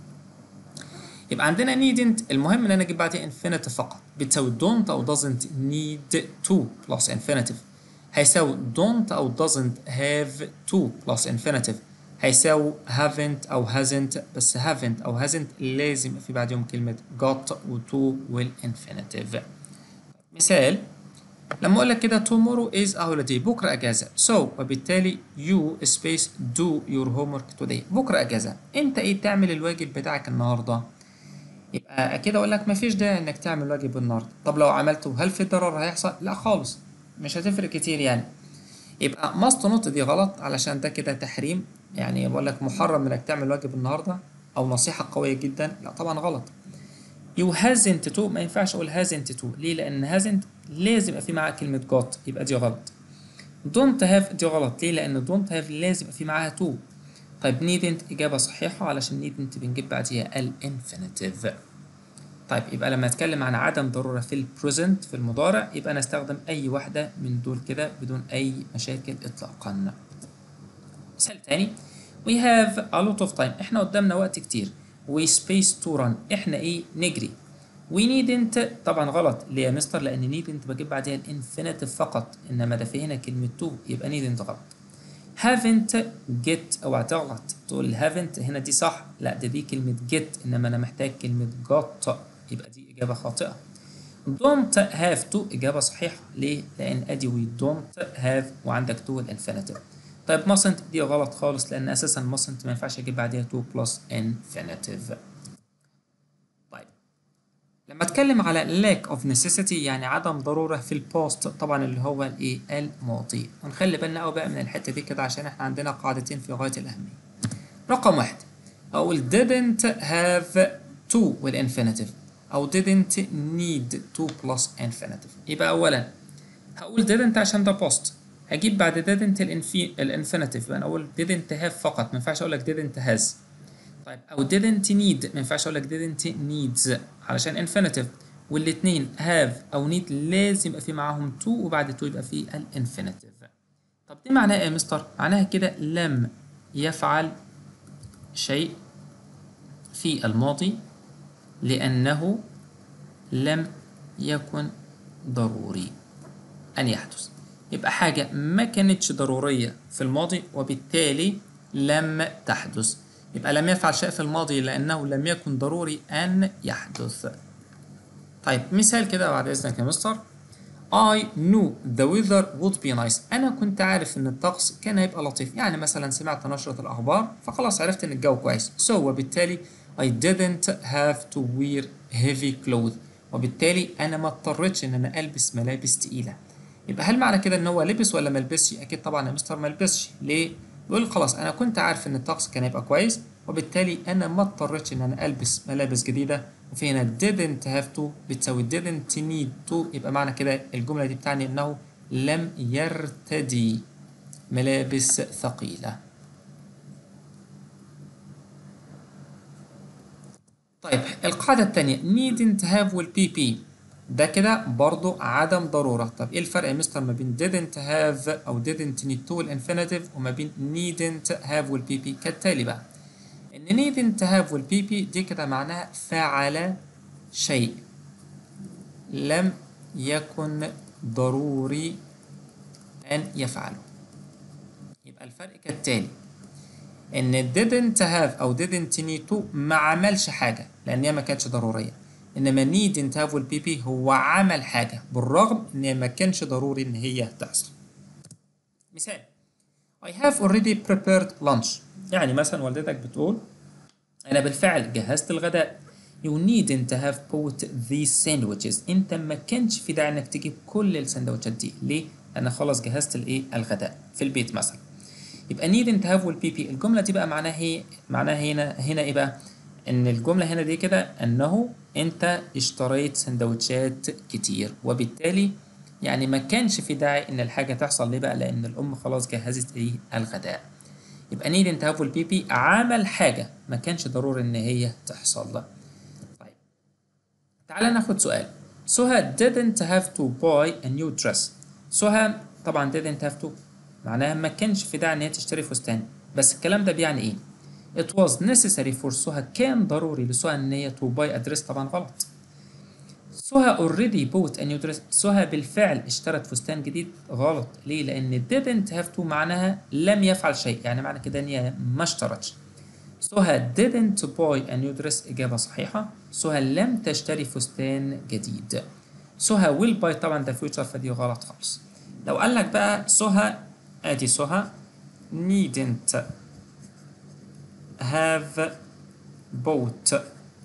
يبقى عندنا needn't المهم ان انا اجيب بعدين infinitive فقط بتساوي don't او doesn't need to plus infinitive هيساوي don't او doesn't have to plus infinitive هيساوي haven't او hasn't بس haven't او hasn't لازم في بعدهم كلمة got و to والinfinitive مثال لما اقول لك كده tomorrow is a holiday بكره اجازه so وبالتالي you space do your homework today بكره اجازه انت ايه تعمل الواجب بتاعك النهارده يبقى اكيد اقول لك مفيش داعي انك تعمل واجب النهارده طب لو عملته هل في ضرر هيحصل لا خالص مش هتفرق كتير يعني يبقى ماست نوت دي غلط علشان ده كده تحريم يعني بقول لك محرم انك تعمل واجب النهارده او نصيحه قويه جدا لا طبعا غلط يو هازنت تو ما ينفعش اقول هازنت تو ليه لان هازنت لازم يبقى في معاها كلمه جوت يبقى دي غلط دونت هاف دي غلط ليه لان دونت هاف لازم يبقى في معاها تو طيب نيدنت إجابة صحيحة علشان نيدنت بنجيب بعديها الانفينيتيف طيب يبقى لما أتكلم عن عدم ضرورة في البريزنت في المضارع يبقى أنا أستخدم أي واحدة من دول كده بدون أي مشاكل إطلاقا مثال تاني we have a lot of time إحنا قدامنا وقت كتير we space to run إحنا إيه نجري we needn't طبعا غلط ليه يا مستر لأن needn't بجيب بعديها الانفينيتيف فقط إنما ده في هنا كلمة to يبقى needn't غلط haven't get اوعى تغلط تقول haven't هنا دي صح لا ده دي كلمة get انما انا محتاج كلمة got يبقى دي اجابة خاطئة don't have to اجابة صحيحة ليه؟ لان ادي we don't have وعندك to الانفينيتيف طيب mustn't دي غلط خالص لان اساسا mustn't ما ينفعش اجيب بعديها to plus infinitive طيب لما اتكلم على lack of necessity يعني عدم ضرورة في البوست طبعا اللي هو الايه الماضي ونخلي بالنا قوي بقى من الحتة دي كده عشان احنا عندنا قاعدتين في غاية الأهمية رقم واحد أقول didn't have to والinfinitive أو didn't need to plus infinitive يبقى أولا هقول didn't عشان ده post هجيب بعد didn't الانفينيتيف يبقى أنا أقول didn't have فقط ما ينفعش أقول لك didn't has طيب او didn't need ما ينفعش اقول لك didn't needs علشان infinitive والاثنين have او need لازم يبقى في معاهم to وبعد to يبقى في الانفينيتيف طب دي معناها ايه يا مستر معناها كده لم يفعل شيء في الماضي لانه لم يكن ضروري ان يحدث يبقى حاجة ما كانتش ضرورية في الماضي وبالتالي لم تحدث يبقى لم يفعل شيء في الماضي لأنه لم يكن ضروري أن يحدث طيب مثال كده بعد إذنك يا مستر I knew the weather would be nice أنا كنت عارف إن الطقس كان هيبقى لطيف يعني مثلا سمعت نشرة الأخبار فخلاص عرفت إن الجو كويس so وبالتالي I didn't have to wear heavy clothes وبالتالي أنا ما اضطريتش إن أنا ألبس ملابس تقيلة يبقى هل معنى كده إن هو لبس ولا ما لبسش؟ أكيد طبعا يا مستر ما لبسش ليه؟ بيقول خلاص انا كنت عارف ان الطقس كان هيبقى كويس وبالتالي انا ما اضطريتش ان انا البس ملابس جديده وفي هنا didn't have to بتساوي didn't need to يبقى معنى كده الجمله دي بتعني انه لم يرتدي ملابس ثقيله طيب القاعده الثانيه needn't have will be ده كده برضو عدم ضرورة طب ايه الفرق يا مستر ما بين didn't have او didn't need to والانفينيتيف وما بين needn't have والبي بي كالتالي بقى ان needn't have والبي بي دي كده معناها فعل شيء لم يكن ضروري ان يفعله يبقى الفرق كالتالي ان didn't have او didn't need to ما عملش حاجة لان هي ما كانتش ضرورية انما needn't have والبي بي هو عمل حاجه بالرغم ان ما كانش ضروري ان هي تحصل مثال I have already prepared lunch يعني مثلا والدتك بتقول انا بالفعل جهزت الغداء You needn't have bought these sandwiches انت ما كانش في داعي انك تجيب كل السندوتشات دي ليه؟ انا خلاص جهزت الايه الغداء في البيت مثلا يبقى needn't have والبي بي الجمله دي بقى معناها هي معناها هنا هنا ايه بقى؟ ان الجمله هنا دي كده انه انت اشتريت سندوتشات كتير وبالتالي يعني ما كانش في داعي ان الحاجه تحصل ليه بقى لان الام خلاص جهزت ايه الغداء يبقى نيد انت هاف البي بي عمل حاجه ما كانش ضروري ان هي تحصل له طيب تعالى ناخد سؤال سهى didn't have to buy a new dress سهى طبعا didn't have to معناها ما كانش في داعي ان هي تشتري فستان بس الكلام ده بيعني ايه It was necessary for سهى كان ضروري لسهى ان هي to buy a dress طبعا غلط سهى already bought a new dress سهى بالفعل اشترت فستان جديد غلط ليه لان didn't have to معناها لم يفعل شيء يعني معنى كده ان هي ما اشترتش سهى didn't buy a new dress إجابة صحيحة سهى لم تشتري فستان جديد سهى will buy طبعا ده future فدي غلط خالص لو قال لك بقى سهى ادي سهى needn't have bought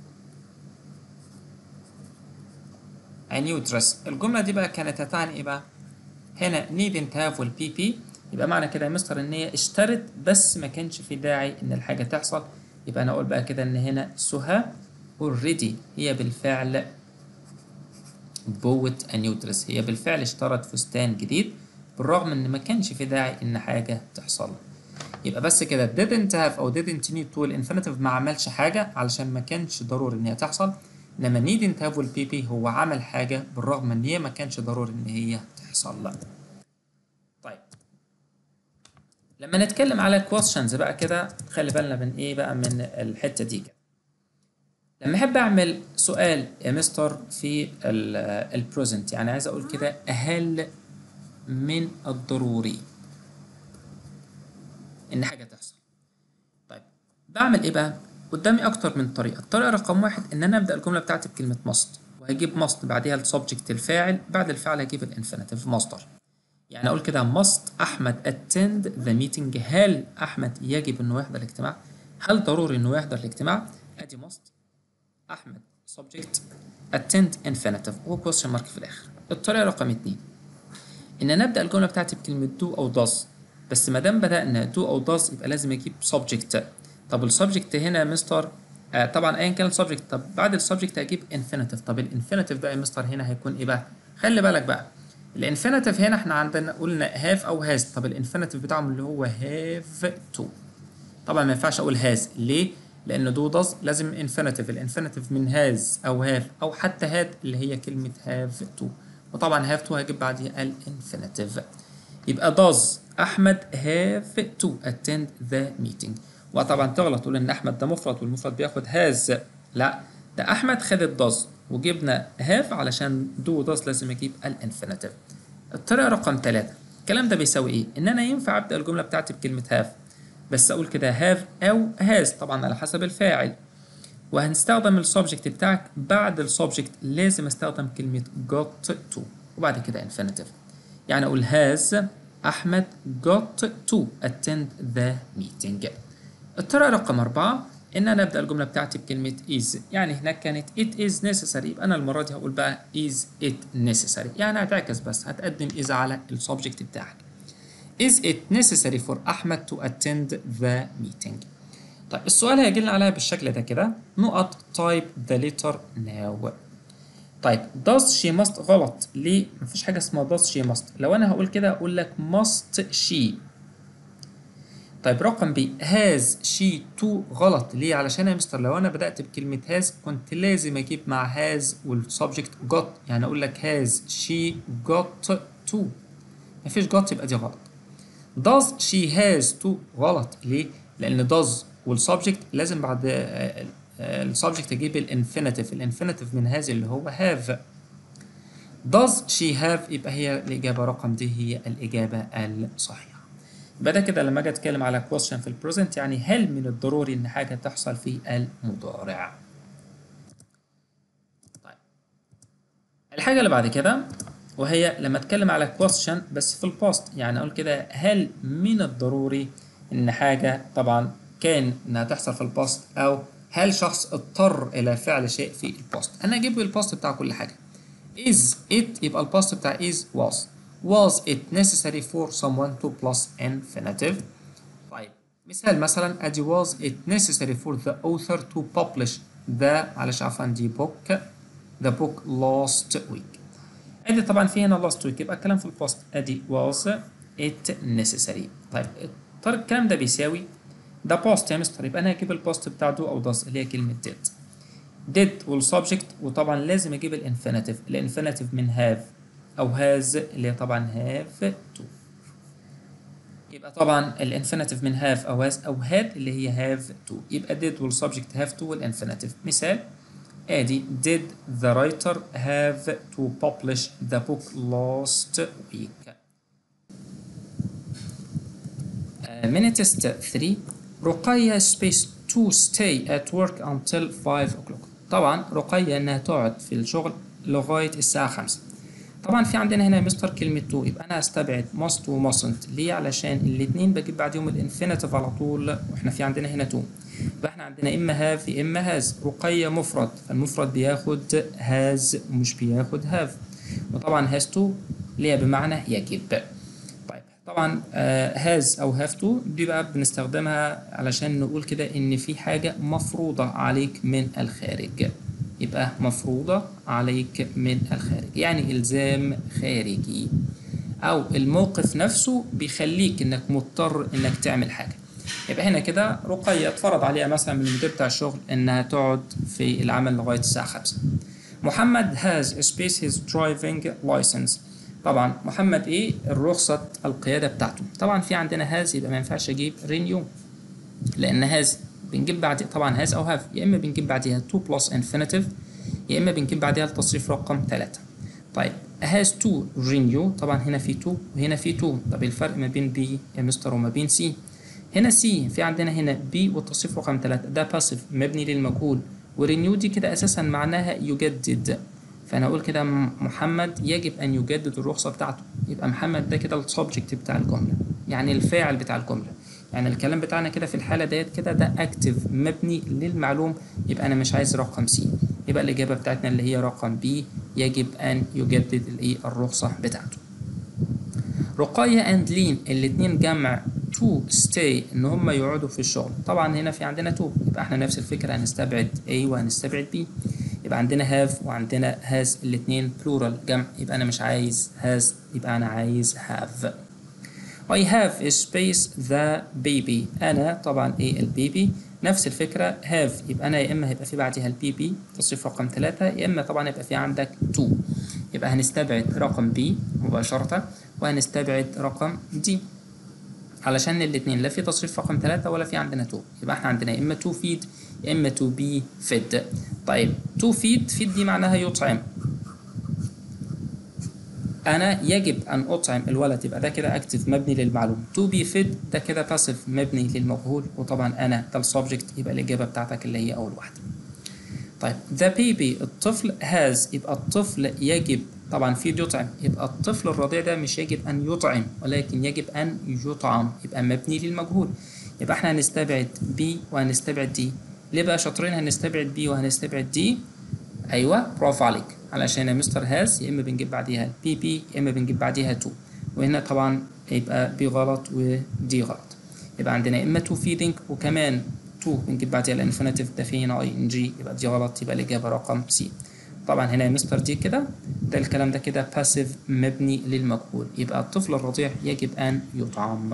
a new dress الجملة دي بقى كانت هتعني ايه بقى؟ هنا needn't have والبي بي يبقى معنى كده يا مستر ان هي اشترت بس ما كانش في داعي ان الحاجة تحصل يبقى انا اقول بقى كده ان هنا سهى already هي بالفعل bought a new dress هي بالفعل اشترت فستان جديد بالرغم ان ما كانش في داعي ان حاجة تحصل يبقى بس كده didn't have او didn't need to الانفينيتيف ما عملش حاجة علشان ما كانش ضروري ان هي تحصل انما needn't have والبي بي هو عمل حاجة بالرغم ان هي ما كانش ضروري ان هي تحصل لا طيب لما نتكلم على questions بقى كده خلي بالنا من ايه بقى من الحتة دي كده لما احب اعمل سؤال يا مستر في البريزنت يعني عايز اقول كده هل من الضروري ان حاجه تحصل طيب بعمل ايه بقى قدامي اكتر من طريقه الطريقه رقم واحد ان انا ابدا الجمله بتاعتي بكلمه must وهجيب must بعديها السبجكت الفاعل بعد الفعل هجيب الانفينيتيف مصدر يعني اقول كده must احمد attend the meeting هل احمد يجب انه يحضر الاجتماع هل ضروري انه يحضر الاجتماع ادي must احمد subject attend infinitive و question mark في الآخر الطريقة رقم اتنين إن أنا أبدأ الجملة بتاعتي بكلمة do أو does بس ما دام بدأنا do أو does يبقى لازم أجيب subject طب السبجكت هنا يا مستر آه طبعا ايا كان السبجكت طب بعد السبجكت هجيب انفينيتيف طب الانفينيتيف بقى يا مستر هنا هيكون ايه بقى خلي بالك بقى الانفينيتيف هنا احنا عندنا قلنا هاف او هاز طب الانفينيتيف بتاعهم اللي هو هاف تو طبعا ما ينفعش اقول هاز ليه لان دو داز لازم انفينيتيف الانفينيتيف من هاز او هاف او حتى هاد اللي هي كلمه هاف تو وطبعا هاف تو هجيب بعديها الانفينيتيف يبقى داز احمد هاف تو اتند ذا ميتنج وطبعا تغلط تقول ان احمد ده مفرد والمفرد بياخد هاز لا ده احمد خد الداز وجبنا هاف علشان دو داز لازم اجيب الانفينيتيف الطريقه رقم ثلاثة الكلام ده بيساوي ايه ان انا ينفع ابدا الجمله بتاعتي بكلمه هاف بس اقول كده هاف او هاز طبعا على حسب الفاعل وهنستخدم السبجكت بتاعك بعد السبجكت لازم استخدم كلمه got to وبعد كده infinitive يعني اقول has احمد got to attend the meeting الطريقة رقم أربعة إن أنا أبدأ الجملة بتاعتي بكلمة is يعني هناك كانت it is necessary يبقى أنا المرة دي هقول بقى is it necessary يعني هتعكس بس هتقدم is على السبجكت بتاعك is it necessary for أحمد to attend the meeting طيب السؤال هيجي لنا عليها بالشكل ده كده نقط type the letter now طيب does she must غلط ليه مفيش حاجة اسمها does she must لو أنا هقول كده أقول لك must she طيب رقم بي هاز شي تو غلط ليه علشان يا مستر لو انا بدات بكلمه هاز كنت لازم اجيب مع هاز والسبجكت جوت يعني اقول لك هاز شي جوت تو مفيش جوت يبقى دي غلط does she has to غلط ليه لان does والسبجكت لازم بعد السبجكت اجيب الانفينيتيف الانفينيتيف من هذه اللي هو have does she have يبقى هي الاجابه رقم دي هي الاجابه الصحيحه يبقى كده لما اجي اتكلم على question في البريزنت يعني هل من الضروري ان حاجه تحصل في المضارع طيب الحاجه اللي بعد كده وهي لما اتكلم على question بس في الباست يعني اقول كده هل من الضروري ان حاجه طبعا كان انها تحصل في الباست او هل شخص اضطر الى فعل شيء في الباست انا اجيب الباست بتاع كل حاجه is it يبقى الباست بتاع is was was it necessary for someone to plus infinitive طيب مثال مثلا ادي was it necessary for the author to publish the معلش عفوا دي book the book last week ادي طبعا في هنا last week يبقى الكلام في الباست ادي was it necessary طيب الكلام ده بيساوي ده باست يا مستر يبقى انا هجيب الباست بتاع دو او does اللي هي كلمه did did والسبجكت وطبعا لازم اجيب الانفينيتيف الانفينيتيف من have او هاز اللي هي طبعا have to يبقى طبعا الانفينيتيف من have او هاز او had اللي هي have to يبقى did والسبجكت have to والانفينيتيف مثال ادي did the writer have to publish the book last week من test 3 رقية space to stay at work until 5 o'clock طبعا رقية انها تقعد في الشغل لغاية الساعة 5 طبعا في عندنا هنا مستر كلمة تو يبقى أنا هستبعد must و mustn't ليه؟ علشان الاتنين بجيب بعدهم الانفينيتيف على طول واحنا في عندنا هنا تو يبقى احنا عندنا إما هاف يا إما هاز رقية مفرد فالمفرد بياخد هاز ومش بياخد هاف وطبعا هاز تو اللي هي بمعنى يجب طيب طبعا هاز أو هاف تو دي بقى بنستخدمها علشان نقول كده إن في حاجة مفروضة عليك من الخارج يبقى مفروضة عليك من الخارج يعني إلزام خارجي أو الموقف نفسه بيخليك إنك مضطر إنك تعمل حاجة يبقى هنا كده رقية اتفرض عليها مثلا من المدير بتاع الشغل إنها تقعد في العمل لغاية الساعة 5 محمد has space his driving license طبعا محمد ايه الرخصة القيادة بتاعته طبعا في عندنا has يبقى ما ينفعش اجيب renew لان has بنجيب بعد طبعا has او have يا اما بنجيب بعديها to plus infinitive يا اما بنجيب بعديها التصريف رقم 3 طيب has to renew طبعا هنا في to وهنا في to طب الفرق ما بين B يا مستر وما بين C هنا C في عندنا هنا B والتصريف رقم 3 ده passive مبني للمجهول ورينيو دي كده اساسا معناها يجدد فانا اقول كده محمد يجب ان يجدد الرخصه بتاعته يبقى محمد ده كده السبجكت بتاع الجمله يعني الفاعل بتاع الجمله يعني الكلام بتاعنا كده في الحالة ديت كده ده اكتف مبني للمعلوم يبقى أنا مش عايز رقم سي يبقى الإجابة بتاعتنا اللي هي رقم بي يجب أن يجدد الإيه الرخصة بتاعته رقية اند لين الاتنين جمع تو ستي ان هم يقعدوا في الشغل طبعا هنا في عندنا تو يبقى احنا نفس الفكره هنستبعد A وهنستبعد B يبقى عندنا هاف وعندنا هاز الاتنين بلورال جمع يبقى انا مش عايز هاز يبقى انا عايز هاف I have a space the baby أنا طبعا إيه البيبي نفس الفكرة have يبقى أنا يا إما هيبقى في بعدها البيبي تصريف رقم ثلاثة يا إما طبعا هيبقى في عندك two يبقى هنستبعد رقم B مباشرة وهنستبعد رقم D علشان الاتنين لا في تصريف رقم ثلاثة ولا في عندنا تو يبقى احنا عندنا يا إما to feed يا إما to be fed طيب to feed feed دي معناها يطعم انا يجب ان اطعم الولد يبقى ده كده اكتف مبني للمعلوم تو بي فيد ده كده باسيف مبني للمجهول وطبعا انا ده السبجكت يبقى الاجابه بتاعتك اللي هي اول واحده طيب ذا بيبي الطفل هاز يبقى الطفل يجب طبعا في يطعم يبقى الطفل الرضيع ده مش يجب ان يطعم ولكن يجب ان يطعم يبقى مبني للمجهول يبقى احنا هنستبعد بي وهنستبعد دي ليه بقى شاطرين هنستبعد بي وهنستبعد دي ايوه برافو عليك علشان مستر هاز يا اما بنجيب بعديها بي بي يا اما بنجيب بعديها تو وهنا طبعا يبقى بي غلط ودي غلط يبقى عندنا يا اما تو فيدنج وكمان تو بنجيب بعديها الانفينيتيف ده فيه هنا اي ان جي يبقى دي غلط يبقى الاجابه رقم سي طبعا هنا يا مستر دي كده ده الكلام ده كده باسيف مبني للمجهول يبقى الطفل الرضيع يجب ان يطعم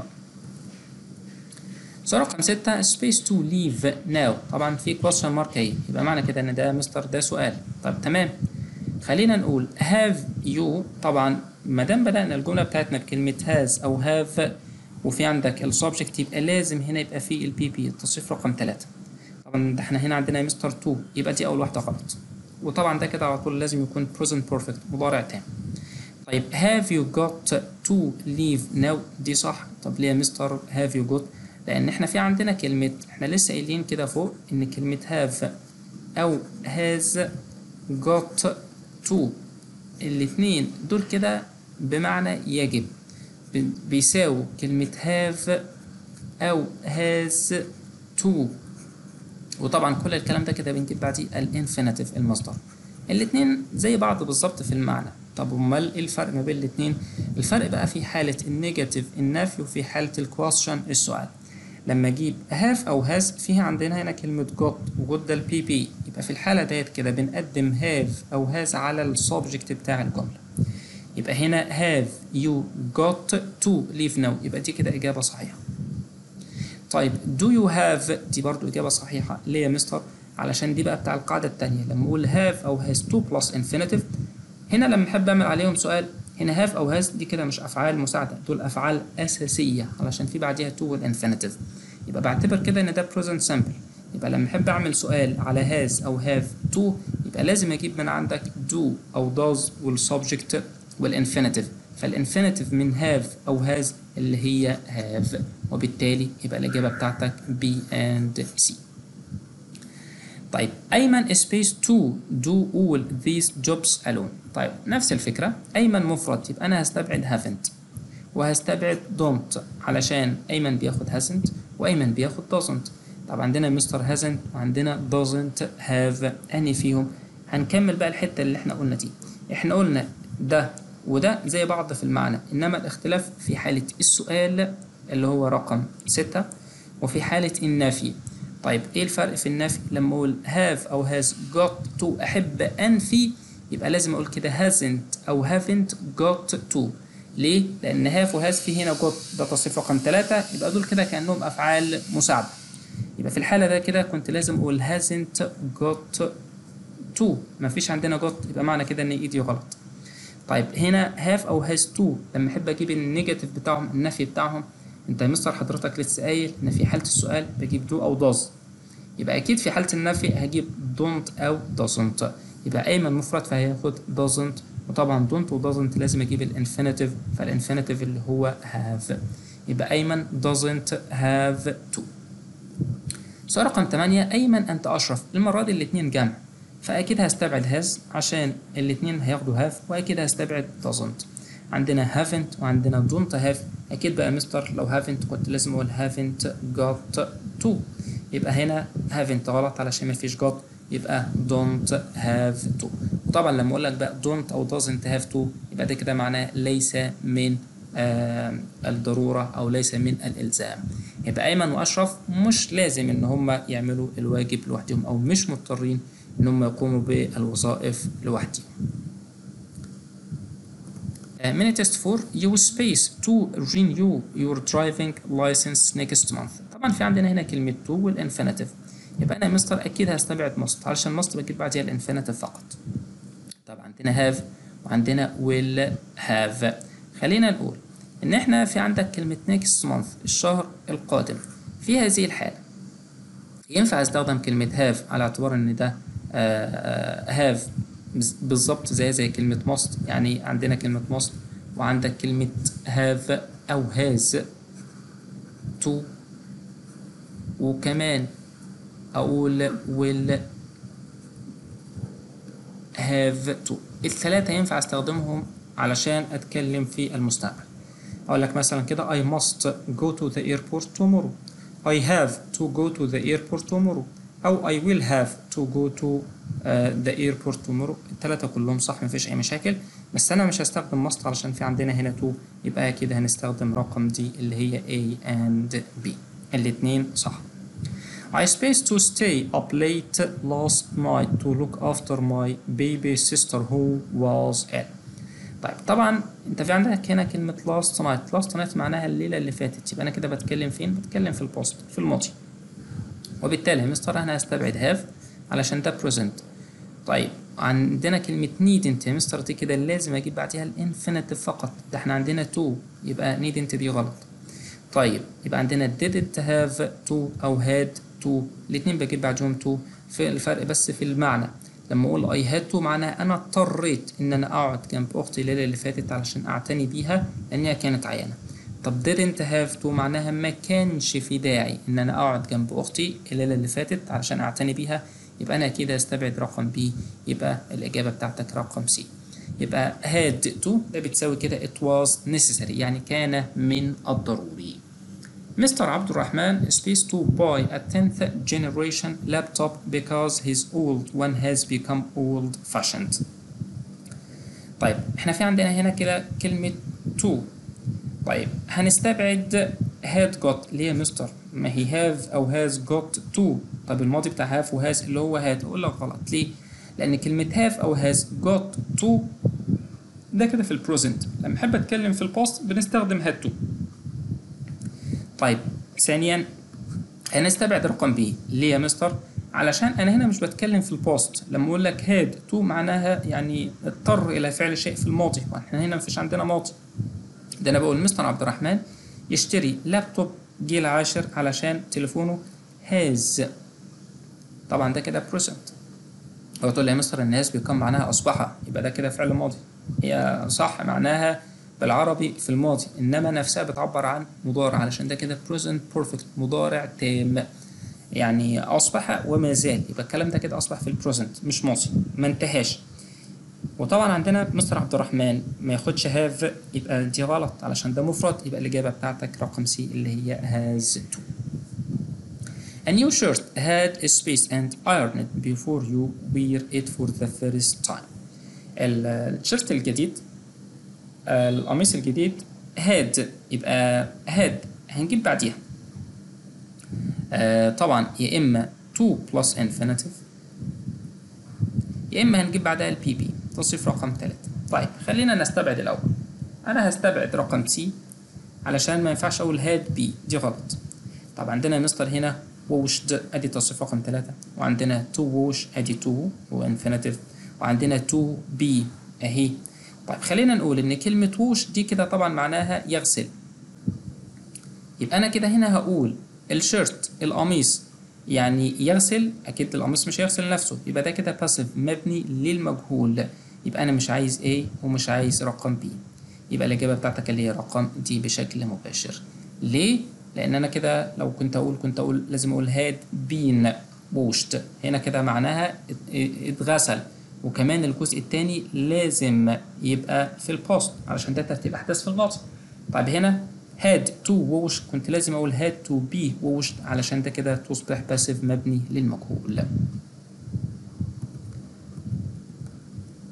سؤال رقم ستة space to leave now طبعا في question mark اهي يبقى معنى كده ان ده مستر ده سؤال طب تمام خلينا نقول have you طبعا ما دام بدأنا الجملة بتاعتنا بكلمة has أو have وفي عندك السبجكت يبقى لازم هنا يبقى فيه البي بي التصريف رقم ثلاثة طبعا ده احنا هنا عندنا مستر تو يبقى دي أول واحدة غلط وطبعا ده كده على طول لازم يكون present perfect مضارع تام طيب have you got to leave now دي صح طب ليه يا مستر have you got لأن احنا في عندنا كلمة احنا لسه قايلين كده فوق إن كلمة have أو has got to الاتنين دول كده بمعنى يجب بيساووا كلمة have أو has to وطبعا كل الكلام ده كده بنجيب بعديه الانفينيتيف المصدر الاتنين زي بعض بالظبط في المعنى طب امال ايه الفرق ما بين الاتنين الفرق بقى في حالة النيجاتيف النفي وفي حالة الكويستشن السؤال لما اجيب have او has فيها عندنا هنا كلمة got وجود ده البي بي يبقى في الحالة ديت كده بنقدم have او has على السبجكت بتاع الجملة يبقى هنا have you got to leave now يبقى دي كده إجابة صحيحة طيب do you have دي برضو إجابة صحيحة ليه يا مستر علشان دي بقى بتاع القاعدة التانية لما أقول have أو has to plus infinitive هنا لما أحب أعمل عليهم سؤال هنا have أو has دي كده مش أفعال مساعدة دول أفعال أساسية علشان في بعديها to والانفينيتيف يبقى بعتبر كده إن ده present simple يبقى لما أحب أعمل سؤال على has أو have to يبقى لازم أجيب من عندك do أو does والسبجكت والانفينيتيف فالانفينيتيف من have أو has اللي هي have وبالتالي يبقى الإجابة بتاعتك B and C طيب أيمن space to do all these jobs alone طيب نفس الفكرة أيمن مفرد يبقى أنا هستبعد haven't وهستبعد don't علشان أيمن بياخد hasn't وأيمن بياخد doesn't طب عندنا مستر hasn't وعندنا doesn't have أني فيهم هنكمل بقى الحتة اللي احنا قلنا دي احنا قلنا ده وده زي بعض في المعنى إنما الاختلاف في حالة السؤال اللي هو رقم ستة وفي حالة النفي طيب ايه الفرق في النفي لما اقول have او has got to احب انفي يبقى لازم اقول كده hasn't او haven't got to ليه؟ لأن have و has في هنا got ده تصريف رقم ثلاثة يبقى دول كده كأنهم أفعال مساعدة يبقى في الحالة ده كده كنت لازم أقول hasn't got to مفيش عندنا got يبقى معنى كده إن إيدي غلط طيب هنا have أو has to لما أحب أجيب النيجاتيف بتاعهم النفي بتاعهم أنت يا مستر حضرتك لسه قايل إن في حالة السؤال بجيب do أو does يبقى أكيد في حالة النفي هجيب don't أو doesn't يبقى أيمن مفرد فهياخد doesn't وطبعا don't و doesn't لازم أجيب الانفينيتيف فالانفينيتيف اللي هو have يبقى أيمن doesn't have to سؤال رقم 8 أيمن أنت أشرف المرة دي الاتنين جمع فأكيد هستبعد has عشان الاتنين هياخدوا have وأكيد هستبعد doesn't عندنا haven't وعندنا don't have أكيد بقى مستر لو haven't كنت لازم أقول haven't got to يبقى هنا haven't غلط علشان مفيش got يبقى don't have to وطبعا لما اقول لك بقى don't او doesn't have to يبقى ده كده معناه ليس من آه الضرورة او ليس من الالزام يبقى ايمن واشرف مش لازم ان هم يعملوا الواجب لوحدهم او مش مضطرين ان هم يقوموا بالوظائف لوحدهم minute test 4 you space to renew your driving license next month طبعا في عندنا هنا كلمة to والانفينيتيف يبقى انا مستر اكيد هستبعد ماست علشان ماست بجيب بعديها الانفينيتيف فقط طبعا عندنا have وعندنا will have خلينا نقول ان احنا في عندك كلمة next month الشهر القادم في هذه الحالة ينفع استخدم كلمة have على اعتبار ان ده have بالظبط زي زي كلمة must يعني عندنا كلمة must وعندك كلمة have أو has to وكمان أقول will have to الثلاثة ينفع استخدمهم علشان أتكلم في المستقبل أقول لك مثلا كده I must go to the airport tomorrow I have to go to the airport tomorrow أو I will have to go to uh, the airport tomorrow التلاتة كلهم صح مفيش أي مشاكل بس أنا مش هستخدم must علشان في عندنا هنا to يبقى كده هنستخدم رقم دي اللي هي A and B الاتنين صح I spaced to stay up late last night to look after my baby sister who was ill طيب طبعا انت في عندك هنا كلمة last night last night معناها الليلة اللي فاتت يبقى أنا كده بتكلم فين؟ بتكلم في البوست في الماضي وبالتالي مستر انا هستبعد هاف علشان ده present طيب عندنا كلمة need انت مستر دي كده لازم اجيب بعديها الانفينيتيف فقط ده احنا عندنا to يبقى need انت دي غلط طيب يبقى عندنا didn't have to او had to الاتنين بجيب بعدهم to في الفرق بس في المعنى لما اقول I had to معناها انا اضطريت ان انا اقعد جنب اختي الليلة اللي فاتت علشان اعتني بيها لان هي كانت عيانة طب didn't have to معناها ما كانش في داعي ان انا اقعد جنب اختي الليله اللي فاتت علشان اعتني بيها يبقى انا كده استبعد رقم بي يبقى الاجابه بتاعتك رقم سي يبقى had to ده بتساوي كده it was necessary يعني كان من الضروري مستر عبد الرحمن space to buy a 10th generation laptop because his old one has become old fashioned طيب احنا في عندنا هنا كده كلمة to طيب هنستبعد had got اللي هي مستر ما هي have او has got to طب الماضي بتاع have و has اللي هو had اقول لك غلط ليه؟ لأن كلمة have أو has got to ده كده في البريزنت لما أحب أتكلم في الباست بنستخدم had to طيب ثانيا هنستبعد رقم B ليه يا مستر؟ علشان أنا هنا مش بتكلم في الباست لما أقول لك had to معناها يعني اضطر إلى فعل شيء في الماضي وإحنا هنا مفيش عندنا ماضي ده انا بقول مستر عبد الرحمن يشتري لابتوب جيل عاشر علشان تليفونه هاز طبعا ده كده بريزنت هو تقول لي يا مستر الناس بيكون معناها اصبح يبقى ده كده فعل ماضي هي صح معناها بالعربي في الماضي انما نفسها بتعبر عن مضارع علشان ده كده present perfect مضارع تام يعني اصبح وما زال يبقى الكلام ده كده اصبح في البريزنت مش ماضي ما انتهاش وطبعا عندنا مستر عبد الرحمن ما ياخدش هاف يبقى دي غلط علشان ده مفرد يبقى الإجابة بتاعتك رقم سي اللي هي has to. A new shirt had a space and ironed before you wear it for the first time. التيشيرت الجديد القميص الجديد had يبقى had هنجيب بعديها طبعا يا إما to plus infinitive يا إما هنجيب بعدها البي بي توصيف رقم ثلاثة طيب خلينا نستبعد الأول أنا هستبعد رقم سي علشان ما ينفعش أقول هاد بي دي غلط طب عندنا مستر هنا ووشد أدي توصيف رقم ثلاثة وعندنا تو ووش أدي تو وانفينيتيف وعندنا تو بي أهي طيب خلينا نقول إن كلمة ووش دي كده طبعا معناها يغسل يبقى أنا كده هنا هقول الشيرت القميص يعني يغسل اكيد القميص مش هيغسل نفسه يبقى ده كده باسيف مبني للمجهول يبقى انا مش عايز A ومش عايز رقم B يبقى الاجابه بتاعتك اللي هي رقم دي بشكل مباشر ليه لان انا كده لو كنت اقول كنت اقول لازم اقول هاد بين ووشت هنا كده معناها اتغسل وكمان الجزء الثاني لازم يبقى في البوست علشان ده ترتيب احداث في الماضي طيب هنا had to wash كنت لازم اقول had to be washed علشان ده كده تصبح باسيف مبني للمجهول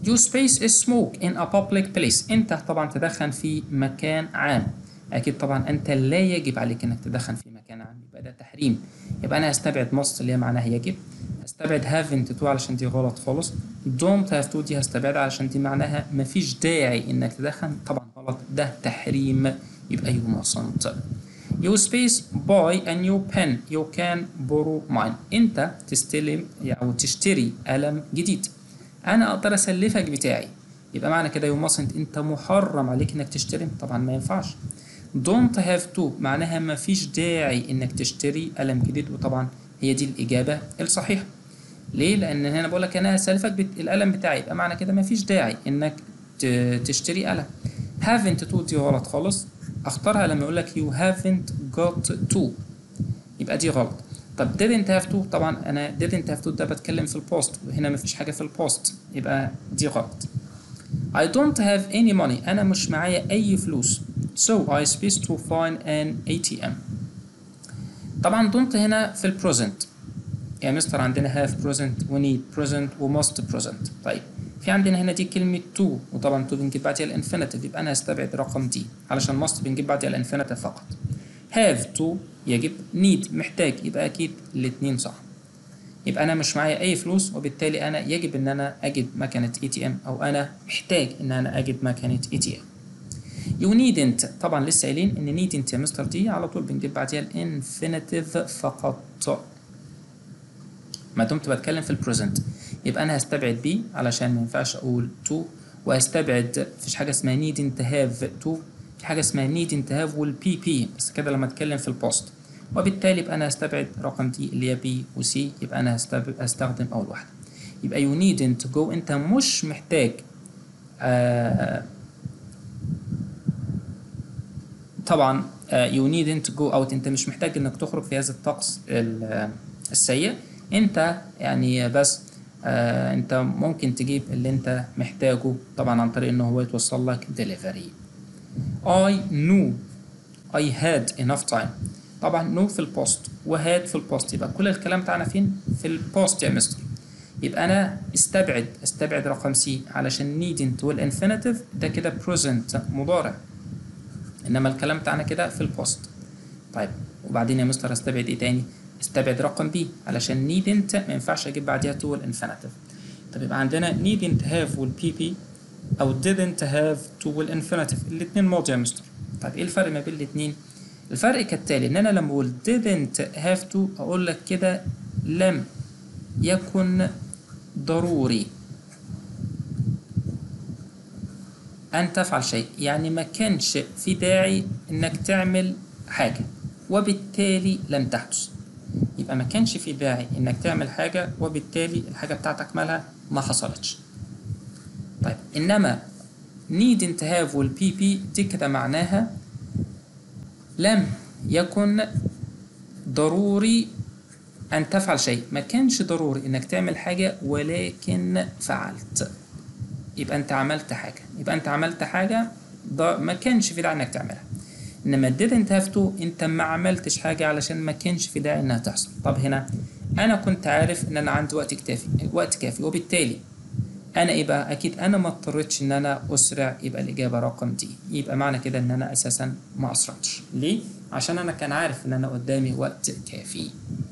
You space is smoke in a public place انت طبعا تدخن في مكان عام اكيد طبعا انت لا يجب عليك انك تدخن في مكان عام يبقى ده تحريم يبقى انا هستبعد must اللي هي معناها يجب هستبعد haven't to علشان دي غلط خالص don't have to دي هستبعدها علشان دي معناها مفيش داعي انك تدخن طبعا غلط ده تحريم يبقى you mustn't You space buy a new pen you can borrow mine انت تستلم او تشتري قلم جديد انا اقدر اسلفك بتاعي يبقى معنى كده يو mustn't انت محرم عليك انك تشتري طبعا ما ينفعش don't have to معناها ما فيش داعي انك تشتري قلم جديد وطبعا هي دي الاجابه الصحيحه ليه لان هنا بقول لك انا هسلفك بت... القلم بتاعي يبقى معنى كده ما فيش داعي انك ت... تشتري قلم haven't to دي غلط خالص اختارها لما يقول لك you haven't got to يبقى دي غلط طب didn't have to طبعا انا didn't have to ده بتكلم في البوست وهنا مفيش حاجه في البوست يبقى دي غلط I don't have any money انا مش معايا اي فلوس so I space to find an ATM طبعا don't هنا في البريزنت يا مستر عندنا have present و need present و must present طيب في عندنا هنا دي كلمة to وطبعا to بنجيب بعدها الانفينيتيف يبقى أنا هستبعد رقم دي علشان must بنجيب بعدها الانفينيتيف فقط have to يجب need محتاج يبقى أكيد الاتنين صح يبقى أنا مش معايا أي فلوس وبالتالي أنا يجب إن أنا أجد مكنة ATM أو أنا محتاج إن أنا أجد مكنة ATM You needn't طبعا لسه قايلين إن needn't يا مستر دي على طول بنجيب بعدها الانفينيتيف فقط ما دمت بتكلم في البريزنت يبقى انا هستبعد بي علشان ما ينفعش اقول تو وهستبعد مفيش حاجه اسمها need انت هاف تو في حاجه اسمها need انت هاف والبي بي بس كده لما اتكلم في البوست وبالتالي يبقى انا هستبعد رقم دي اللي هي بي وسي يبقى انا هستخدم اول واحده يبقى you needn't go انت مش محتاج آه طبعا آه you needn't go out انت مش محتاج انك تخرج في هذا الطقس السيء انت يعني بس آه انت ممكن تجيب اللي انت محتاجه طبعا عن طريق ان هو يتوصل لك delivery I knew I had enough time طبعا know في البوست وهاد في البوست يبقى كل الكلام بتاعنا فين في البوست يا مستر يبقى انا استبعد استبعد رقم سي علشان needn't والانفينيتيف ده كده present مضارع انما الكلام بتاعنا كده في البوست طيب وبعدين يا مستر استبعد ايه تاني استبعد رقم بي علشان needn't ما ينفعش اجيب بعديها to والانفينيتيف طب يبقى عندنا needn't have والبي بي او didn't have to والانفينيتيف الاثنين ماضي يا مستر طيب ايه الفرق ما بين الاثنين الفرق كالتالي ان انا لما اقول didn't have to اقول لك كده لم يكن ضروري ان تفعل شيء يعني ما كانش في داعي انك تعمل حاجه وبالتالي لم تحدث يبقى ما كانش في داعي انك تعمل حاجه وبالتالي الحاجه بتاعتك مالها ما حصلتش طيب انما needn't have والبي بي دي كده معناها لم يكن ضروري ان تفعل شيء ما كانش ضروري انك تعمل حاجه ولكن فعلت يبقى انت عملت حاجه يبقى انت عملت حاجه ما كانش في داعي انك تعملها انما didn't have to انت ما عملتش حاجه علشان ما كانش في داعي انها تحصل طب هنا انا كنت عارف ان انا عندي وقت كافي وقت كافي وبالتالي انا ايه بقى اكيد انا ما اضطريتش ان انا اسرع يبقى الاجابه رقم دي يبقى معنى كده ان انا اساسا ما اسرعتش ليه عشان انا كان عارف ان انا قدامي وقت كافي